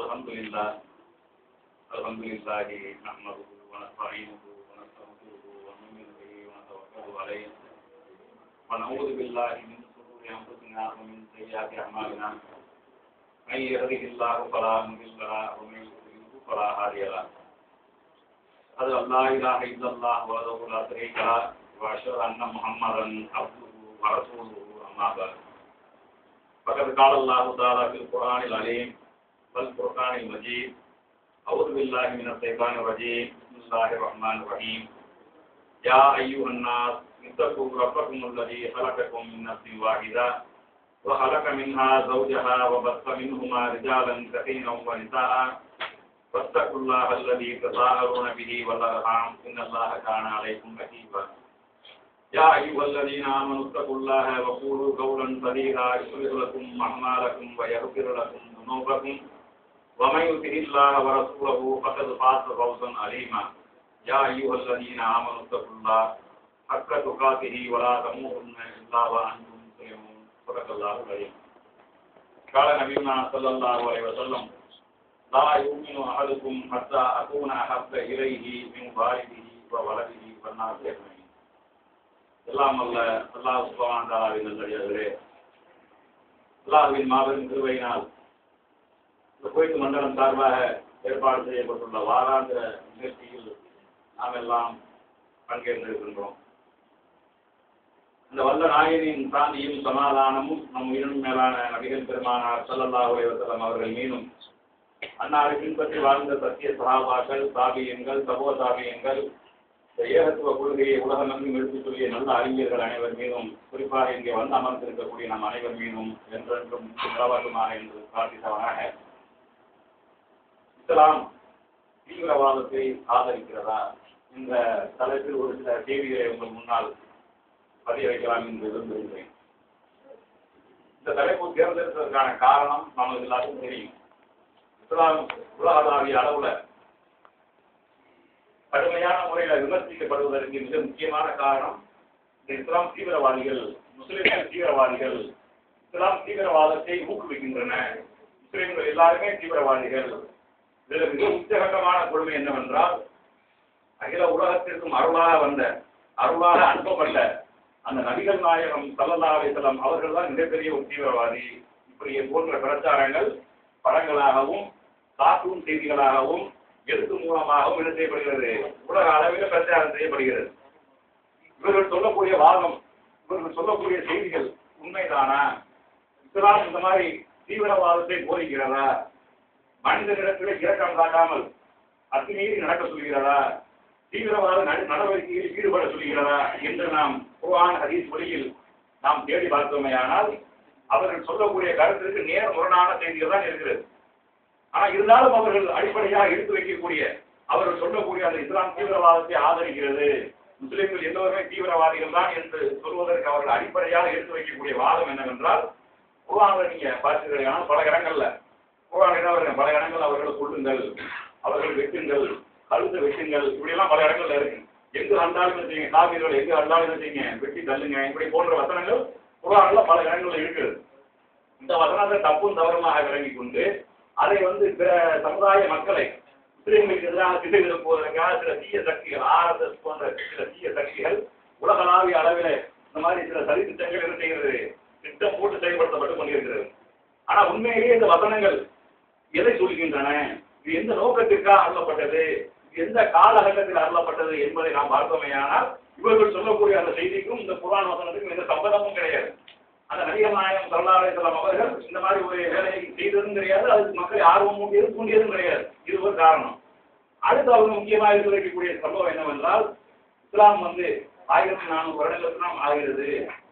الحمد لله الحمد لله نحمده ونستعينه ونستغفره ونؤمن به ونتوكل عليه ونعوذ بالله من شرور انفسنا ومن سيئات اعمالنا من يهده الله فلا مضل له ومن يضلل فلا هادي له أشهد أن لا إله إلا الله وحده لا شريك له وأشهد أن محمدا عبده ورسوله أما بعد فقد قال الله تعالى في القرآن العليم والفرقان المجيد أعوذ بالله من الشيطان الرجيم بسم الله الرحمن الرحيم يا أيها الناس اتقوا ربكم الذي خلقكم من نفس واحدة وخلق منها زوجها وبث منهما رجالا كثيرا ونساء واتقوا الله الذي تساءلون به والأرحام إن الله كان عليكم رقيبا يا أيها الذين آمنوا اتقوا الله وقولوا قولا سديدا يصلح لكم أعمالكم ويغفر لكم ذنوبكم ومن يطع الله ورسوله فقد فاز فوزا عظيما يا أيها الذين آمنوا اتقوا الله حق تقاته ولا تموتن إلا وأنتم مسلمون صدق الله العظيم قال نبينا صلى الله عليه وسلم لا يؤمن أحدكم حتى أكون أحب إليه من والده وولده والناس أجمعين எல்லாம் அல்ல அல்லாஹ் சுபஹான தஆலாவின் நல்லடியார்களே அல்லாஹ்வின் மாபெரும் கிருபையினால் இந்த கோயில் மண்டலம் சார்பாக ஏற்பாடு செய்யப்பட்டுள்ள வாராந்திர நிகழ்ச்சியில் நாம் எல்லாம் பங்கேற்றிருக்கின்றோம் இந்த வல்ல நாயனின் சாந்தியும் சமாதானமும் நம் உயிரினும் மேலான நபிகள் பெருமானார் ஸல்லல்லாஹு அலைஹி வஸல்லம் அவர்கள் மீதும் அன்னாரை பின்பற்றி வாழ்ந்த சத்திய சகாபாக்கள் தாபியங்கள் சபோ தாபியங்கள் இந்த ஏகத்துவ கொள்கையை உலகமெங்கும் எடுத்துச் சொல்லிய நல்ல அறிஞர்கள் அனைவர் மீதும் குறிப்பாக இங்கே வந்து அமர்ந்திருக்கக்கூடிய நம் அனைவர் மீதும் என்றென்றும் நிலவட்டுமாக என்று பிரார்த்தித்தவனாக இஸ்லாம் தீவிரவாதத்தை ஆதரிக்கிறதா இந்த தலைப்பில் ஒரு சில செய்திகளை உங்கள் முன்னால் பதிய வைக்கலாம் என்று விரும்புகிறேன் இந்த தலைப்பு தேர்ந்தெடுத்ததற்கான காரணம் நமக்கு எல்லாருக்கும் தெரியும் இஸ்லாம் உலகளாவிய அளவுல கடுமையான முறையில் விமர்சிக்கப்படுவதற்கு மிக முக்கியமான காரணம் இந்த இஸ்லாம் தீவிரவாதிகள் முஸ்லிம்கள் தீவிரவாதிகள் இஸ்லாம் தீவிரவாதத்தை ஊக்குவிக்கின்றன முஸ்லிம்கள் எல்லாருமே தீவிரவாதிகள் இதில் மிக உச்சகட்டமான கொடுமை என்னவென்றால் அகில உலகத்திற்கும் அருளாக வந்த அருளாக அனுப்பப்பட்ட அந்த நபிகள் நாயகம் சல்லல்லா அலிசல்லாம் அவர்கள் தான் மிகப்பெரிய ஒரு தீவிரவாதி இப்படி போன்ற பிரச்சாரங்கள் படங்களாகவும் கார்ட்டூன் செய்திகளாகவும் எழுத்து மூலமாகவும் என்ன செய்யப்படுகிறது உலக அளவில் பிரச்சாரம் செய்யப்படுகிறது இவர்கள் சொல்லக்கூடிய வாதம் இவர்கள் சொல்லக்கூடிய செய்திகள் உண்மைதானா இஸ்லாம் இந்த மாதிரி தீவிரவாதத்தை போதிக்கிறதா மனிதனிடத்திலே இரக்கம் காட்டாமல் அத்துமீறி நடக்க சொல்கிறதா தீவிரவாத நட- நடவடிக்கையில் ஈடுபட சொல்கிறதா என்று நாம் குர்ஆன் ஹதீஸ் வழியில் நாம் தேடி பார்த்தோமேயானால் அவர்கள் சொல்லக்கூடிய கருத்திற்கு நேர் முரணான செய்திகள் தான் இருக்கிறது ஆனா இருந்தாலும் அவர்கள் அடிப்படையாக எடுத்து வைக்கக்கூடிய அவர்கள் சொல்லக்கூடிய அந்த இஸ்லாம் தீவிரவாதத்தை ஆதரிக்கிறது முஸ்லிம்கள் எல்லோருமே தீவிரவாதிகள் தான் என்று சொல்வதற்கு அவர்கள் அடிப்படையாக எடுத்து வைக்கக்கூடிய வாதம் என்னவென்றால் குர்ஆன்ல நீங்க பார்த்தீங்கன்னா பல இடங்கள்ல குர்ஆன் என்ன வருங்க பல இடங்கள் அவர்களை கொள்ளுங்கள் அவர்கள் வெட்டுங்கள் கழுத்து வெட்டுங்கள் இப்படி எல்லாம் பல இடங்கள்ல இருக்கு எங்கு அண்டாலும் என்ன செய்யுங்க காவிர்கள் எங்கு அண்டாலும் என்ன செய்யுங்க வெட்டி தள்ளுங்க இப்படி போன்ற வசனங்கள் குர்ஆன்ல பல இடங்கள்ல இருக்குது இந்த வசனத்தை தப்பும் தவறுமாக விளங்கி கொண்டு அதை வந்து பிற சமுதாய மக்களை முஸ்லிம்களுக்கு எதிராக திசை திருப்புவதற்காக சில தீய சக்திகள் ஆர்எஸ்எஸ் போன்ற சில தீய சக்திகள் உலகளாவிய அளவில் இந்த மாதிரி சில சதி திட்டங்கள் என்ன செய்கிறது திட்டம் போட்டு செயல்படுத்தப்பட்டு கொண்டிருக்கிறது ஆனா உண்மையிலேயே இந்த வசனங்கள் எதை சொல்கின்றன இது எந்த நோக்கத்திற்காக அருளப்பட்டது இது எந்த காலகட்டத்தில் அருளப்பட்டது என்பதை நாம் பார்த்தோமேயானால் இவர்கள் சொல்லக்கூடிய அந்த செய்திக்கும் இந்த புராண வசனத்துக்கும் எந்த சம்பந்தமும் கிடையாது அந்த நடிகர் நாயகம் சல்லாஹம் அவர்கள் இந்த மாதிரி ஒரு வேலையை செய்ததும் கிடையாது அதுக்கு மக்களை ஆர்வம் மூட்டியது தூண்டியதும் கிடையாது இது ஒரு காரணம் அடுத்து அவங்க முக்கியமாக எடுத்து வைக்கக்கூடிய சம்பவம் என்னவென்றால் இஸ்லாம் வந்து ஆயிரத்தி நானூறு வருடங்களுக்கு நாம் ஆகிறது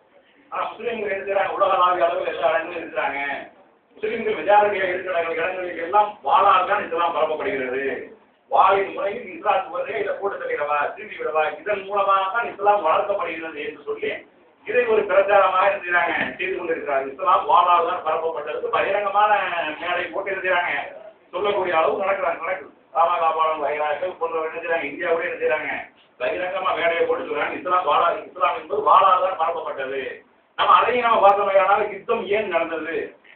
ஆனா முஸ்லீம்கள் இருக்கிறாங்க உலகளாவிய அளவில் எல்லா இடங்களும் இருக்கிறாங்க முஸ்லீம்கள் மெஜாரிட்டியாக இருக்கிற இடங்களுக்கு எல்லாம் வாழால் தான் இஸ்லாம் பரப்பப்படுகிறது வாழின் முறையில் இஸ்லாம் வருகை இதை போட்டு தருகிறவா திரும்பி விடவா இதன் மூலமாக தான் இஸ்லாம் வளர்க்கப்படுகிறது என்று சொல்லி இதை ஒரு பிரச்சாரமாக இருக்கிறாங்க செய்து கொண்டிருக்கிறார் இஸ்லாம் வாழால் தான் பரப்பப்பட்டது பகிரங்கமான மேடை போட்டு இருக்கிறாங்க சொல்லக்கூடிய அளவு நடக்கிறாங்க நடக்குது ராமகாபாலம் வகைராக்கள் போன்றவர்கள் என்ன செய்றாங்க இந்தியாவோட என்ன செய்றாங்க பகிரங்கமா மேடையை போட்டு சொல்றாங்க இஸ்லாம் வாழா இஸ்லாம் என்பது வாழால் தான் பரப்பப்பட்டது நம்ம அதையும் நம்ம பார்த்தோம் ஆனால் யுத்தம் ஏன் நடந்தது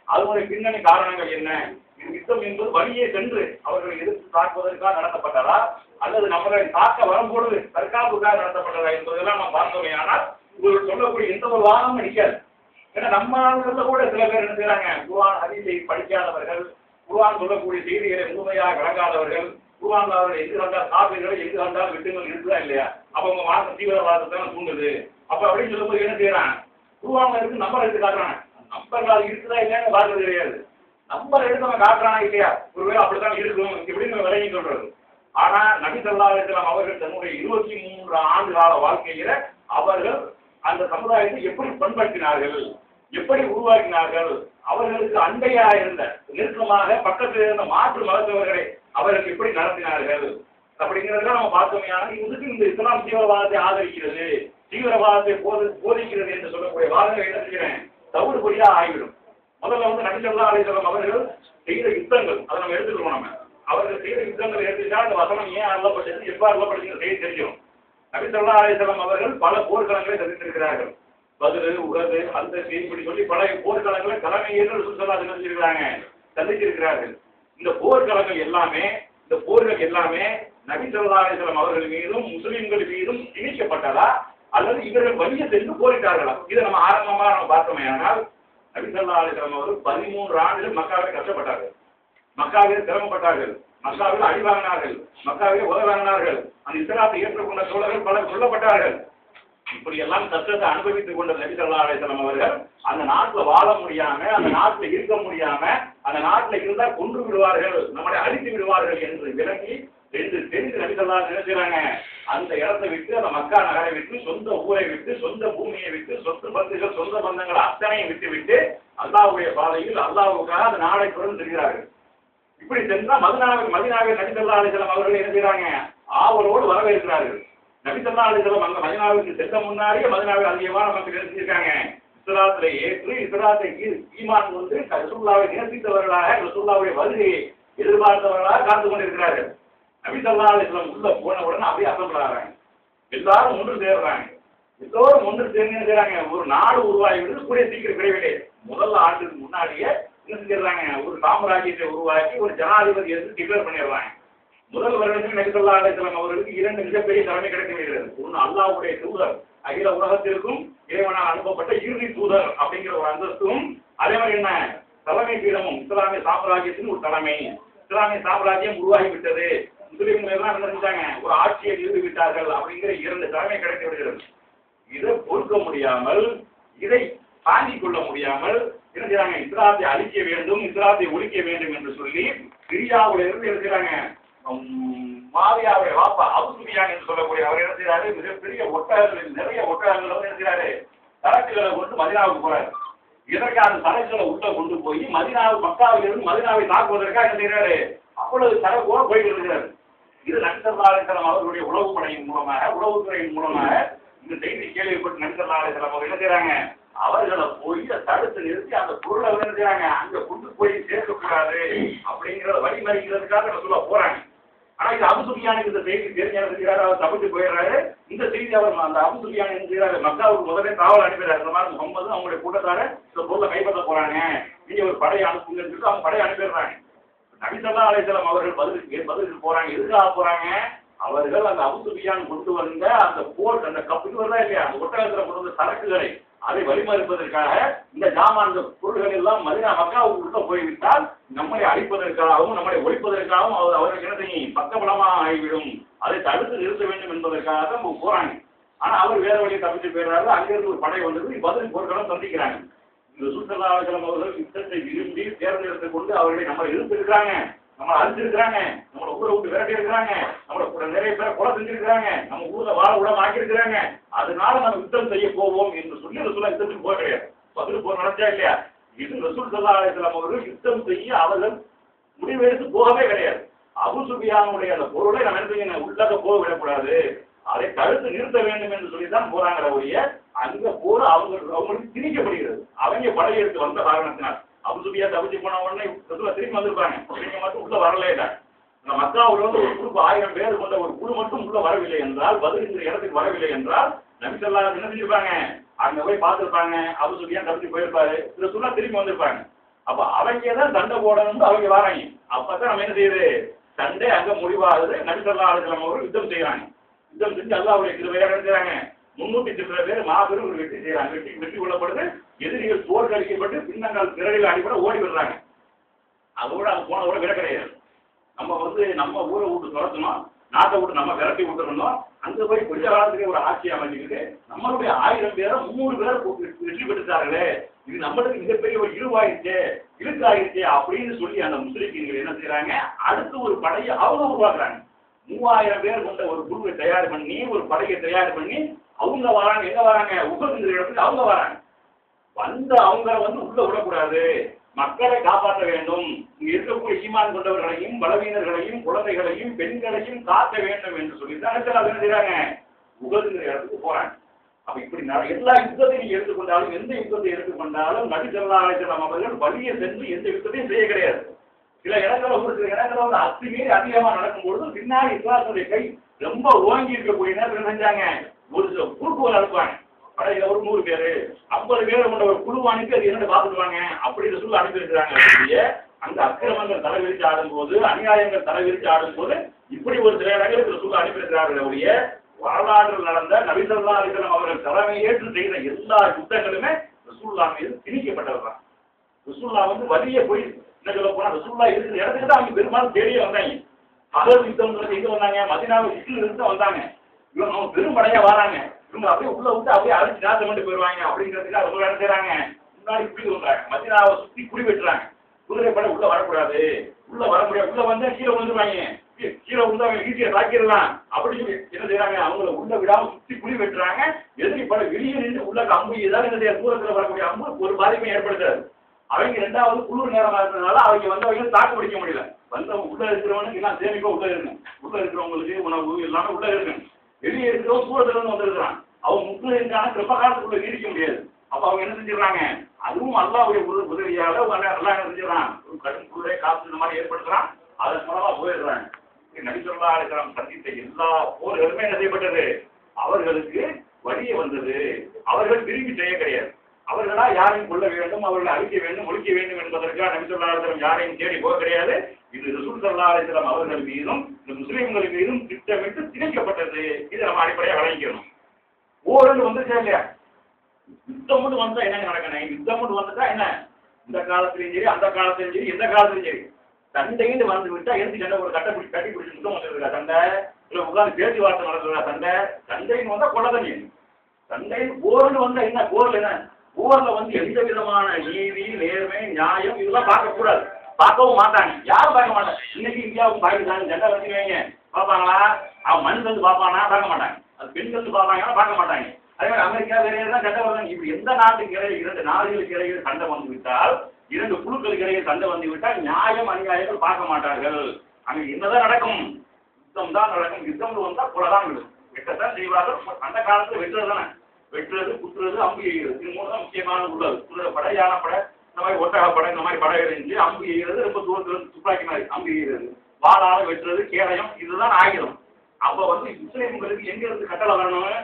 அதனுடைய பின்னணி காரணங்கள் என்ன இது யுத்தம் என்பது வழியே சென்று அவர்களை எதிர்த்து தாக்குவதற்காக நடத்தப்பட்டதா அல்லது நம்மளை தாக்க வரும்பொழுது தற்காப்புக்காக நடத்தப்பட்டதா என்பதெல்லாம் நாம் பார்த்தோமே ஆனால் இவர்கள் சொல்லக்கூடிய எந்த ஒரு வாதமும் நிற்காது ஏன்னா நம்ம ஆளுநர்ல கூட சில பேர் என்ன செய்றாங்க குர்ஆன் ஹதீஸை படிக்காதவர்கள் குர்ஆன் சொல்லக்கூடிய செய்திகளை முழுமையாக விளங்காதவர்கள் குர்ஆன் அவர்கள் எது கண்டால் காப்பீர்களை எது கண்டால் விட்டுங்கள் இருக்குதா இல்லையா அப்ப அவங்க மார்க்க தீவிரவாதத்தை தான் தூண்டுது அப்ப அப்படின்னு சொல்லும்போது என்ன செய்யறான் குர்ஆன்ல இருக்கு நம்பர் எடுத்து காட்டுறாங்க நம்பர் அது இருக்குதா இல்லையான்னு பார்க்கறது கிடையாது நம்பர் எடுத்து அவன் காட்டுறானா இல்லையா ஒருவேளை அப்படித்தான் இருக்கும் இப்படின்னு விலகி சொல்றது ஆனா நபி ஸல்லல்லாஹு அலைஹி வஸல்லம் அவர்கள் தன்னுடைய இருபத்தி மூன்று ஆண்டு கால வாழ்க்கையில அவர்கள் அந்த சமுதாயத்தை எப்படி பண்படுத்தினார்கள் எப்படி உருவாக்கினார்கள் அவர்களுக்கு அண்டையா இருந்த நெருக்கமாக பக்கத்தில் இருந்த மாற்று மதத்தவர்களை அவர்கள் எப்படி நடத்தினார்கள் அப்படிங்கிறத நம்ம பார்த்தோமையான இதுக்கு இந்த இஸ்லாம் தீவிரவாதத்தை ஆதரிக்கிறது தீவிரவாதத்தை போது போதிக்கிறது என்று சொல்லக்கூடிய வாதங்களை என்ன செய்கிறேன் தவறுபடியா ஆகிவிடும் முதல்ல வந்து நபிசல்லா அலிசல்லாம் அவர்கள் செய்த யுத்தங்கள் அதை நம்ம எடுத்துக்கிறோம் நம்ம அவர்கள் செய்த யுத்தங்கள் எடுத்துட்டா அந்த வசனம் ஏன் அருளப்பட்டது எவ்வாறு அருளப்பட்டது செய்தி தெரியும் நபிசல்லா அலிசல்லாம் அவர்கள் பல போர்க்களங்களை சந்தித்திருக்கிறார்கள் பதிலு உகது அந்த இப்படி சொல்லி பல போர்க்களங்களை தலைமையேற்று சுற்றுலா சந்திச்சிருக்கிறாங்க சந்திச்சிருக்கிறார்கள் இந்த போர்க்களங்கள் எல்லாமே இந்த போர்கள் எல்லாமே நபி ஸல்லல்லாஹு அலைஹி வஸல்லம் அவர்கள் மீதும் முஸ்லிம்கள் மீதும் திணிக்கப்பட்டதா அல்லது இவர்கள் வழிய சென்று போரிட்டார்களா இதை நம்ம ஆரம்பமா நம்ம பார்த்தோமே ஆனால் நபி ஸல்லல்லாஹு அலைஹி வஸல்லம் அவர்கள் பதிமூன்று ஆண்டுகள் மக்காவில் கஷ்டப்பட்டார்கள் மக்காவில் சிரமப்பட்டார்கள் மக்காவில் அடி வாங்கினார்கள் மக்காவில் உதவ வாங்கினார்கள் அந்த இஸ்லாத்தை ஏற்றுக்கொண்ட தோழர்கள் பலர் கொல்லப்பட்டார்கள் இப்படி எல்லாம் கஷ்டத்தை அனுபவித்துக் கொண்ட நபி ஸல்லல்லாஹு அலைஹி வஸல்லம் அவர்கள் அந்த நாட்டுல வாழ முடியாம அந்த நாட்டுல இருக்க முடியாம அந்த நாட்டுல இருந்தா கொன்று விடுவார்கள் நம்மளை அழித்து விடுவார்கள் என்று விளங்கி என்று தெரிந்து நபி ஸல்லல்லாஹு அலைஹி வஸல்லம் செய்றாங்க அந்த இடத்தை விட்டு அந்த மக்கா நகரை விட்டு சொந்த ஊரை விட்டு சொந்த பூமியை விட்டு சொந்த பந்துகள் சொந்த பந்தங்கள் அத்தனையும் விட்டு விட்டு அல்லாஹ்வுடைய பாதையில் அல்லாஹ்வுக்காக அந்த நாடை தொடர்ந்து செல்கிறார்கள் இப்படி சென்றா மதினாவில் மதினாவில் நபி ஸல்லல்லாஹு அலைஹி வஸல்லம் அவர்கள் என்ன செய்றாங்க ஆவலோடு வரவேற்கிறார்கள் நபி ஸல்லல்லாஹு அலைஹி வஸல்லம் அங்க மதினாவுக்கு செல்ல முன்னாடியே மதினாவில் அதிகமான மக்கள் இருந்திருக்காங்க இஸ்லாத்துல ஏற்று இஸ்லாத்தை ஈ- ஈமான் வந்து ரசூலுல்லாவை நேசித்தவர்களாக ரசூலுல்லாவுடைய வருகையை எதிர்பார்த்தவர்களாக காத்து கொண்டிருக்கிறார்கள் நபி ஸல்லல்லாஹு அலைஹி வஸல்லம் உள்ள போன உடனே அப்படியே அசம்பிள் ஆகிறாங்க எல்லாரும் ஒன்று சேர்றாங்க எல்லோரும் ஒன்று சேர்ந்து என்ன செய்றாங்க ஒரு நாடு உருவாகி விடுது கூடிய சீக்கிரம் விரைவிலே முதல் ஆண்டுக்கு முன்னாடியே என்ன செஞ்சிடறாங்க ஒரு சாம்ராஜ்யத்தை உருவாக்கி ஒரு ஜனாதிபதி எடுத்து டிக்ளேர் பண்ணிடுறாங்க முதல் வருடத்தில் நபிசல்லா அலிஸ்லாம் அவர்களுக்கு இரண்டு மிகப்பெரிய தலைமை கிடைத்து வருகிறது ஒன்று அல்லாஹ்வுடைய தூதர் அகில உலகத்திற்கும் இறைவனால் அனுப்பப்பட்ட இறுதி தூதர் அப்படிங்கிற ஒரு அந்தஸ்தும் அதே மாதிரி என்ன தலைமை பீடமும் இஸ்லாமிய சாம்ராஜ்யத்தின் ஒரு தலைமை இஸ்லாமிய சாம்ராஜ்யம் உருவாகி விட்டது முஸ்லிம்கள் எல்லாம் என்ன செஞ்சாங்க ஒரு ஆட்சியை நிறுவி விட்டார்கள் அப்படிங்கிற இரண்டு தலைமை கிடைத்து விடுகிறது இதை பொறுக்க முடியாமல் இதை தாங்கிக் கொள்ள முடியாமல் என்ன செய்றாங்க இஸ்லாத்தை அழிக்க வேண்டும் இஸ்லாத்தை ஒழிக்க வேண்டும் என்று சொல்லி சிரியாவுல இருந்து என்ன செய்றாங்க உம், மாவியாவுடைய வாப்பா அபுசுபியான் என்று சொல்லக்கூடிய அவர் என்ன செய்றாரு மிகப்பெரிய ஒட்டகங்கள் நிறைய ஒட்டகங்கள் வந்து என்ன செய்றாரு சரக்குகளை கொண்டு மதினாவுக்கு போறாரு இதற்கு அந்த சரக்குகளை உள்ள கொண்டு போய் மதினாவு மக்காவில் இருந்து மதினாவை தாக்குவதற்காக என்ன செய்றாரு அவ்வளவு சரக்கோடு போயிட்டு இருக்கிறாரு இது நபிசல்லாசலம் அவர்களுடைய உளவு படையின் மூலமாக உளவுத்துறையின் மூலமாக இந்த செய்தி கேள்விப்பட்டு நபிசல்லாசலம் அவர் என்ன செய்றாங்க அவர்களை போய் தடுத்து நிறுத்தி அந்த பொருளை வந்து என்ன செய்றாங்க அங்க கொண்டு போய் சேர்க்கக்கூடாது அப்படிங்கிறத வழிமறிக்கிறதுக்காக சொல்ல போறாங்க ஆனா இது அபுசுபியானுக்கு இந்த செய்தி தெரிஞ்ச என்ன செய்யறாரு அவர் தப்பிச்சு போயிடுறாரு இந்த செய்தி அவர் அந்த அபுசுபியான் என்ன செய்யறாரு மக்காவுக்கு முதல்ல காவல் அனுப்பிடுறாரு இந்த மாதிரி முகமது அவங்களுடைய கூட்டத்தார இந்த பொருளை கைப்பற்ற போறாங்க நீங்க ஒரு படையை அனுப்புங்கன்னு சொல்லிட்டு அவங்க படையை அனுப்பிடுறாங்க நபிசல்லா அலைஹிஸ்ஸலாம் அவர்கள் பதிலுக்கு பதிலுக்கு போறாங்க எதுக்காக போறாங்க அவர்கள் அந்த அபுசுபியான் கொண்டு வந்த அந்த போர் அந்த கப்பு வருதா இல்லையா அந்த ஒட்டகத்துல கொண்டு வந்த சரக்குகளை அதை வழிமறிப்பதற்காக இந்த ஜாமான் இந்த பொருள்கள் எல்லாம் மதினா மக்காவுக்கு உள்ள போய்விட்டால் நம்மளை அழிப்பதற்காகவும் நம்மளை ஒழிப்பதற்காகவும் அவர் அவர்கள் என்ன செய்யும் பக்கபலமாக ஆகிவிடும் அதை தடுத்து நிறுத்த வேண்டும் என்பதற்காக தான் அவங்க போறாங்க ஆனா அவர் வேற வழியை தப்பிச்சு போயிடுறாரு அங்கிருந்து ஒரு படை வந்தது பதில் போர்க்களம் சந்திக்கிறாங்க இந்த சுற்றுலாவலம் அவர்கள் யுத்தத்தை விரும்பி தேர்ந்தெடுத்துக் கொண்டு அவர்களை நம்மளை இருந்திருக்கிறாங்க நம்மளை அழிச்சிருக்கிறாங்க நம்மளை ஊரை விட்டு விரட்டி இருக்கிறாங்க நம்மளை கூட நிறைய பேரை கொலை செஞ்சிருக்கிறாங்க நம்ம ஊர்ல வாழ விடாம ஆக்கியிருக்கிறாங்க அதனால நம்ம யுத்தம் செய்ய போவோம் என்று சொல்லி ரசூலா யுத்தத்துக்கு போக கிடையாது பதில் போர் நடந்தா இல்லையா இது ரசூல் சல்லா அலிஸ்லாம் அவர்கள் யுத்தம் செய்ய அவர்கள் முடிவெடுத்து போகவே கிடையாது அபு சுபியானுடைய அந்த பொருளை நம்ம என்ன செய்யணும் உள்ளக போக விடக்கூடாது அதை தடுத்து நிறுத்த வேண்டும் என்று சொல்லி தான் போறாங்கிற ஒழிய அங்க போற அவங்க அவங்களுக்கு திணிக்கப்படுகிறது அவங்க படையெடுத்து வந்த காரணத்தினால் அபு சுபியா தவிச்சு போன உடனே ரசூலா திரும்பி வந்திருப்பாங்க நீங்க மட்டும் உள்ள வரலே இல்லை இந்த மக்காவில் வந்து ஒரு குரூப் ஆயிரம் பேர் கொண்ட ஒரு குழு மட்டும் உள்ள வரவில்லை என்றால் பதிலுங்கிற இடத்துக்கு வரவில்லை என்றால் நபிசல்லா என்ன செஞ்சிருப்பாங்க அங்க போய் பார்த்திருப்பாங்க அபு சுபியான் தப்பிச்சு போயிருப்பாரு சில சொல்ல திரும்பி வந்திருப்பாங்க அப்ப அவங்க தான் சண்டை போடணும்னு அவங்க வராங்க அப்பதான் நம்ம என்ன செய்யுது சண்டை அங்க முடிவாகுது நபிசல்லா அலுவலம் அவர்கள் யுத்தம் செய்யறாங்க யுத்தம் செஞ்சு அல்லாவுடைய கிருபையா நடந்துறாங்க முன்னூத்தி சில்லற பேர் மாபெரும் ஒரு வெற்றி செய்யறாங்க வெற்றி வெற்றி கொள்ளப்படுது எதிரிகள் தோற்கடிக்கப்பட்டு பின்னங்கள் பிறகு அடிப்பட ஓடி விடுறாங்க அதோட அவங்க போனதோட விட கிடையாது நம்ம வந்து நம்ம ஊரை விட்டு துரத்தணும் நாட்டை விட்டு நம்ம விரட்டி விட்டுறணும் அங்க போய் கொஞ்ச காலத்துக்கு ஒரு ஆட்சி அமைஞ்சுக்கிட்டு நம்மளுடைய ஆயிரம் பேரை முந்நூறு பேரை வெற்றி பெற்றுட்டார்களே இது நம்மளுக்கு மிகப்பெரிய ஒரு இருவாயிருச்சே இழுக்காயிருச்சே அப்படின்னு சொல்லி அந்த முஸ்லிம்கள் என்ன செய்யறாங்க அடுத்து ஒரு படையை அவங்க உருவாக்குறாங்க மூவாயிரம் பேர் கொண்ட ஒரு குழுவை தயார் பண்ணி ஒரு படையை தயார் பண்ணி அவங்க வராங்க எங்க வராங்க உபகுங்கிற இடத்துக்கு அவங்க வராங்க வந்த அவங்கள வந்து உள்ள விடக்கூடாது மக்களை காப்பாற்ற வேண்டும் இங்க இருக்கக்கூடிய ஈமான் கொண்டவர்களையும் பலவீனர்களையும் குழந்தைகளையும் பெண்களையும் காக்க வேண்டும் என்று சொல்லி தான் என்ன செய்றாங்க உகதுங்கிற இடத்துக்கு போறாங்க அப்ப இப்படி நட- எல்லா யுத்தத்தையும் நீ எடுத்துக்கொண்டாலும் எந்த யுத்தத்தை எடுத்துக்கொண்டாலும் நபி ஸல்லல்லாஹு அலைஹி வஸல்லம் அவர்கள் வழியை சென்று எந்த யுத்தத்தையும் செய்ய கிடையாது சில இடத்துல ஒரு சில இடத்துல வந்து அத்துமீறி அதிகமா நடக்கும்பொழுது பின்னாடி இஸ்லாத்துடைய கை ரொம்ப ஓங்கி இருக்கக்கூடிய நேரத்தில் என்ன செஞ்சாங்க ஒரு சில குறுக்குவல் அனுப்புவாங்க படையில ஒரு நூறு பேரு ஐம்பது பேர் கொண்ட ஒரு குழு அனுப்பி அது என்னன்னு பார்த்துக்குவாங்க அப்படின்னு சொல்லி அனுப்பியிருக்கிறாங்க அப்படியே அந்த அக்கிரமங்கள் தலைவிரிச்சு ஆடும்போது அநியாயங்கள் தலைவிரிச்சு ஆடும்போது இப்படி ஒரு சில இடங்களுக்கு சொல்லி அனுப்பியிருக்கிறார்கள் ஒழிய வரலாற்றில் நடந்த நபிசல்லா அலிஸ்லாம் அவர்கள் தலைமையேற்று செய்த எல்லா யுத்தங்களுமே ரசூல்லா மீது திணிக்கப்பட்டவர் தான் ரசூல்லா வந்து வலிய போய் என்ன சொல்ல போனா ரசூல்லா இருக்கிற இடத்துக்கு தான் அவங்க பெரும்பாலும் தேடியே வந்தாங்க அகல் யுத்தம் எங்க வந்தாங்க மதினாவை இட்லி இருந்து வந்தாங்க இவங்க அவங்க பெரும்படையா வராங்க இவங்க அப்படியே உள்ள விட்டு அப்படியே அடிச்சு நாசம் பண்ணி போயிருவாங்க அப்படிங்கிறதுக்காக ரொம்ப என்ன செய்றாங்க முன்னாடி குடி வந்தாங்க மதினாவை சுத்தி குடி வெட்டுறாங்க குதிரை படை உள்ள வரக்கூடாது உள்ள வர முடியாது உள்ள வந்தா கீழே விழுந்துருவாங்க கீ- கீழே விழுந்து அவங்க ஈஸியா தாக்கிடலாம் அப்படி சொல்லி என்ன செய்றாங்க அவங்கள உள்ள விடாம சுத்தி குடி வெட்டுறாங்க எதிரி படை வெளியே நின்று உள்ள அம்பு ஏதாவது என்ன செய்ய தூரத்துல வரக்கூடிய அம்பு ஒரு பாதிப்பையும் ஏற்படுத்தாது அவங்க ரெண்டாவது குளிர் நேரமா இருக்கிறதுனால அவங்க வந்தவங்க தாக்கு பிடிக்க முடியல வந்தவங்க உள்ள இருக்கிறவனுக்கு எல்லாம் சேமிப்பா உள்ள இருக்கணும் உள்ள இருக்கிறவங்களுக்கு உணவு எல்லாமே உள்ள இருக்கணும் வெளியே இருக்கிறவங்க தூரத்துல இருந்து வந்திருக்கிறான் அவன் முக்கிய இருக்கான ரொம்ப காலத்துக்குள்ள நீடிக்க முடியாது அப்ப அவங்க என்ன செஞ்சிடறாங்க அதுவும் அல்லாவுடைய உதவி உதவியால அவங்க நல்லா என்ன செஞ்சிடறான் ஒரு கடும் குளிரே காசு இந்த மாதிரி ஏற்படுத்துறான் அதன் மூலமா போயிடுறாங்க நடிசல்லா இருக்கிறான் சந்தித்த எல்லா போர்களுமே என்ன செய்யப்பட்டது அவர்களுக்கு வழியே வந்தது அவர்கள் விரும்பி செய்ய கிடையாது அவர்களா யாரையும் கொள்ள வேண்டும் அவர்களை அழிக்க வேண்டும் ஒழிக்க வேண்டும் என்பதற்காக நபி சொல்லா அலிஸ்லாம் யாரையும் தேடி போக கிடையாது இது ரசூல் சல்லா அலிஸ்லாம் அவர்கள் மீதும் இந்த முஸ்லீம்கள் மீதும் திட்டமிட்டு திணிக்கப்பட்டது இது நம்ம அடிப்படையாக வழங்கிக்கணும் ஓரண்டு வந்துச்சா இல்லையா யுத்தம் மட்டும் வந்தா என்னங்க நடக்கணும் யுத்தம் மட்டும் வந்துட்டா என்ன இந்த காலத்திலையும் சரி அந்த காலத்திலையும் சரி எந்த காலத்திலையும் சரி சண்டைன்னு வந்து விட்டா எதுக்கு சண்டை ஒரு கட்டை பிடி கட்டி பிடிச்சி யுத்தம் வந்துருக்கா சண்டை இல்ல உட்கார்ந்து பேச்சுவார்த்தை நடக்குறா சண்டை சண்டைன்னு வந்தா கொள்ளதான் சண்டை போர்னு வந்தா என்ன போர்ல என்ன போர்ல வந்து எந்த விதமான நீதி நேர்மை நியாயம் இதெல்லாம் பார்க்க கூடாது பார்க்கவும் மாட்டாங்க யாரும் பார்க்க மாட்டாங்க இன்னைக்கு இந்தியாவும் பாகிஸ்தான் சண்டை வச்சு வைங்க பார்ப்பாங்களா அவன் மண் வந்து பார்ப்பானா பார்க்க மாட்டாங்க அது பெண் வந்து பார்ப்பாங்கன்னா பார்க்க மாட்டாங்க அதே மாதிரி அமெரிக்கா வேற ஏதாவது சண்டை வருதாங்க இப்படி எந்த நாட்டுக்கு இடையே இரண்டு நாடுகளுக்கு இடையே சண்டை வந்து விட்டால் இரண்டு குழுக்களுக்கு இடையே சண்டை வந்து விட்டால் நியாயம் அநியாயங்கள் பார்க்க மாட்டார்கள் அங்க என்னதான் நடக்கும் யுத்தம் தான் நடக்கும் யுத்தம் வந்தா கொலைதான் விடும் வெட்டத்தான் செய்வார்கள் அந்த காலத்துல வெட்டுறது தானே வெட்டுறது குத்துறது அம்பு எய்கிறது இது மூணு தான் முக்கியமான உள்ளது குதிரை படை யானை படை இந்த மாதிரி ஒட்டக படை இந்த மாதிரி படை இருந்துச்சு அம்பு எய்கிறது ரொம்ப தூரத்துல இருந்து துப்பாக்கி மாதிரி அம்பு எய்கிறது வாளால வெட்டுறது கேடயம் இதுதான் ஆயுதம் அப்ப வந்து முஸ்லீம்களுக்கு எங்க இருந்து கட்டளை வரணும்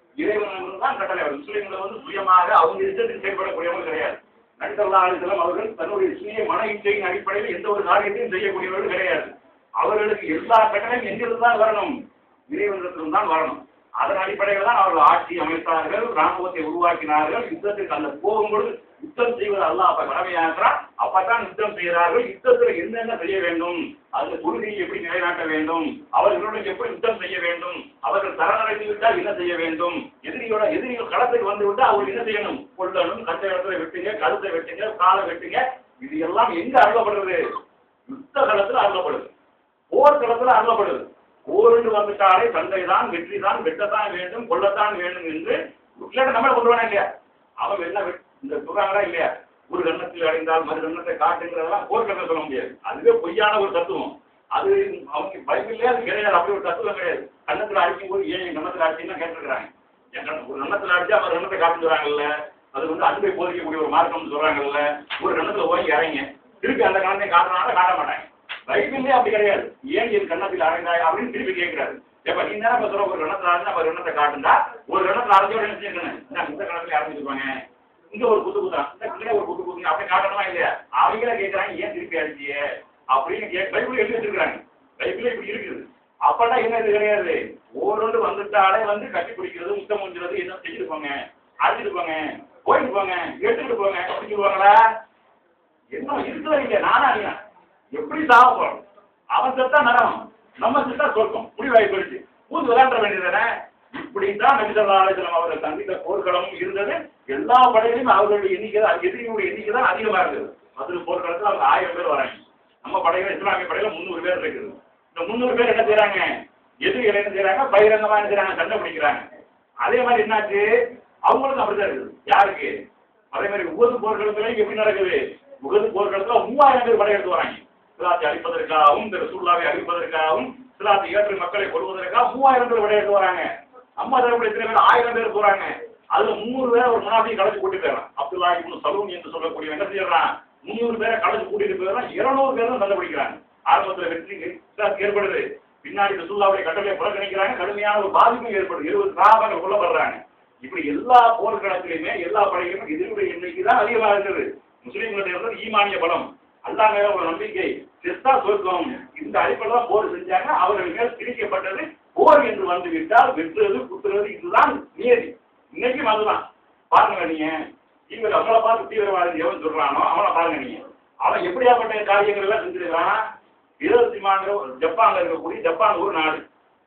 இறைவன் தான் கட்டளை வரும் முஸ்லீம்கள் வந்து சுயமாக அவங்க இஷ்டத்துக்கு செயல்படக்கூடியவங்க கிடையாது நடித்தல்லா அலிசலம் அவர்கள் தன்னுடைய சுய மன இச்சையின் அடிப்படையில் எந்த ஒரு காரியத்தையும் செய்யக்கூடியவர்கள் கிடையாது அவர்களுக்கு எல்லா கட்டளையும் எங்கிருந்து தான் வரணும் இறைவனிடத்திலிருந்து தான் வரணும் அதன் அடிப்படையில் தான் அவர்கள் ஆட்சி அமைத்தார்கள் ராணுவத்தை உருவாக்கினார்கள் யுத்தத்திற்கு அந்த போகும்பொழுது யுத்தம் செய்வது அல்லாஹ் அப்ப கடமையாகிறான் அப்பதான் யுத்தம் செய்கிறார்கள் யுத்தத்தில் என்னென்ன செய்ய வேண்டும் அந்த கொள்கையை எப்படி நிலைநாட்ட வேண்டும் அவர்களுடன் எப்படி யுத்தம் செய்ய வேண்டும் அவர்கள் தரநடைந்து விட்டால் என்ன செய்ய வேண்டும் எதிரியோட எதிரிகள் களத்துக்கு வந்து விட்டால் அவர்கள் என்ன செய்யணும் கொல்லணும் கட்ட இடத்துல வெட்டுங்க கழுத்தை வெட்டுங்க காலை வெட்டுங்க இது எல்லாம் எங்க அருளப்படுறது யுத்த களத்துல அருளப்படுது போர்க்களத்துல அருளப்படுது போரிட்டு வந்துட்டாலே சண்டை தான் வெற்றி தான் வெட்டத்தான் வேண்டும் கொல்லத்தான் வேண்டும் என்று இல்லாட்ட நம்மளை கொண்டு வரணும் இல்லையா அவன் என்ன வெட்- இந்த சொல்றாங்களா இல்லையா ஒரு கண்ணத்தில் அடைந்தால் மறு கண்ணத்தை காட்டுங்கிறதெல்லாம் போர்க்களத்தை சொல்ல முடியாது அதுவே பொய்யான ஒரு தத்துவம் அது அவங்க பைபிள்லயே அது கிடையாது அப்படி ஒரு தத்துவம் கிடையாது கண்ணத்துல அடிக்கும் போது ஏன் என் கண்ணத்துல அடிச்சுன்னு கேட்டிருக்கிறாங்க என் கண்ண ஒரு கண்ணத்துல அடிச்சா அவர் கண்ணத்தை காட்டுறாங்கல்ல அது வந்து அன்பை போதிக்கக்கூடிய ஒரு மார்க்கம்னு சொல்றாங்கல்ல ஒரு கண்ணத்துல ஓங்கி இறங்க திருப்பி அந்த கண்ணத்தை காட்டுறாங்க காட்ட மாட்டாங்க பைபிள்லயே அப்படி கிடையாது ஏன் என் கண்ணத்தில் அடைந்தாய் அப்படின்னு திருப்பி கேட்கிறாரு எப்ப நீ நேரம் சொல்ற ஒரு கணத்துல அரைஞ்சா ஒரு எண்ணத்தை காட்டுண்டா ஒரு கணத்துல அரைஞ்சோட என்ன செய்யணும் நான் இந்த கணத்துல அரைஞ்சிருப்பாங்க இங்க ஒரு குத்து குத்துறான் இந்த பிள்ளைய ஒரு குத்து குத்துங்க அப்படி காட்டணுமா இல்லையா அவங்கள கேட்கறாங்க ஏன் திருப்பி அடிச்சிய அப்படின்னு கேட்க பைபிள் எழுதி வச்சிருக்காங்க பைபிள் இப்படி இருக்குது அப்படா என்ன இது கிடையாது ஓரோண்டு வந்துட்டாலே வந்து கட்டி பிடிக்கிறது முத்தம் முடிஞ்சுறது என்ன செஞ்சுட்டு போங்க அடிச்சுட்டு போங்க போயிட்டு போங்க எடுத்துட்டு போங்க அப்படின்னு சொல்லுவாங்களா என்ன இருக்கிற இல்லையா நானா நீங்க எப்படி சாக போறோம் அவன் செத்தா நரகம் நம்ம செத்தா சொர்க்கம் முடிவாகி போயிடுச்சு பூந்து விளையாட வேண்டியதானே இப்படித்தான் நபிசல்லா அலிஸ்லாம் அவர்கள் சந்தித்த போர்க்களமும் இருந்தது எல்லா படையிலும் அவர்களுடைய எண்ணிக்கை தான் எதிரியுடைய எண்ணிக்கை தான் அதிகமா இருக்குது மதுரை போர்க்களத்தில் அவங்க ஆயிரம் பேர் வராங்க நம்ம படைகள் இஸ்லாமிய படையில முந்நூறு பேர் இருக்குது இந்த முந்நூறு பேர் என்ன செய்யறாங்க எதிரிகள் என்ன செய்யறாங்க பகிரங்கமா என்ன செய்யறாங்க சண்டை பிடிக்கிறாங்க அதே மாதிரி என்னாச்சு அவங்களுக்கும் அப்படிதான் இருக்குது யாருக்கு அதே மாதிரி உகது போர்க்களத்துல எப்படி நடக்குது உகது போர்க்களத்துல மூவாயிரம் பேர் படையெடுத்து வராங்க சிலாத்தை அழிப்பதற்காகவும் இந்த ரசூல்லாவை அழிப்பதற்காகவும் சிலாத்தை ஏற்று மக்களை கொள்வதற்காக மூவாயிரம் பேர் படையெடுத்து வராங்க அம்மா தரப்புல எத்தனை பேர் ஆயிரம் பேர் போறாங்க அதுல முந்நூறு பேர் ஒரு முனாஃபி கலந்து கூட்டிட்டு போயிடறான் அப்துல்லா இப்னு சலூன் என்று சொல்லக்கூடிய என்ன செய்யறான் முந்நூறு பேரை கலந்து கூட்டிட்டு போயிடறான் இருநூறு பேர் தான் கண்டுபிடிக்கிறாங்க ஆரம்பத்துல வெற்றி விசுவாசம் ஏற்படுது பின்னாடி ரசூல்லாவுடைய கட்டளை புறக்கணிக்கிறாங்க கடுமையான ஒரு பாதிப்பும் ஏற்படுது இருபது சாபங்கள் கொல்லப்படுறாங்க இப்படி எல்லா போர்க்களத்திலுமே எல்லா படைகளும் எதிர்வுடைய எண்ணிக்கை தான் அதிகமா இருக்குது முஸ்லீம்களுடைய வந்து ஈமானிய பலம் அல்லாஹ் மேல ஒரு நம்பிக்கை செத்தா சொர்க்கம் இந்த அடிப்படையில் தான் போர் செஞ்சாங்க அவர்கள் மேல் திணிக்கப்பட்டது போர் என்று வந்து விட்டால் வெற்றுறது குத்துறது இதுதான் நியதி இன்னைக்கும் அதுதான் பாருங்க நீங்க இவர் அவளை பார்த்து தீவிரவாதி எவன் சொல்றானோ அவனை பாருங்க நீங்க அவன் எப்படியாப்பட்ட காரியங்கள் எல்லாம் செஞ்சிருக்கான் ஹிரோசிமாங்கிற ஒரு ஜப்பான்ல இருக்கக்கூடிய ஜப்பான் ஒரு நாடு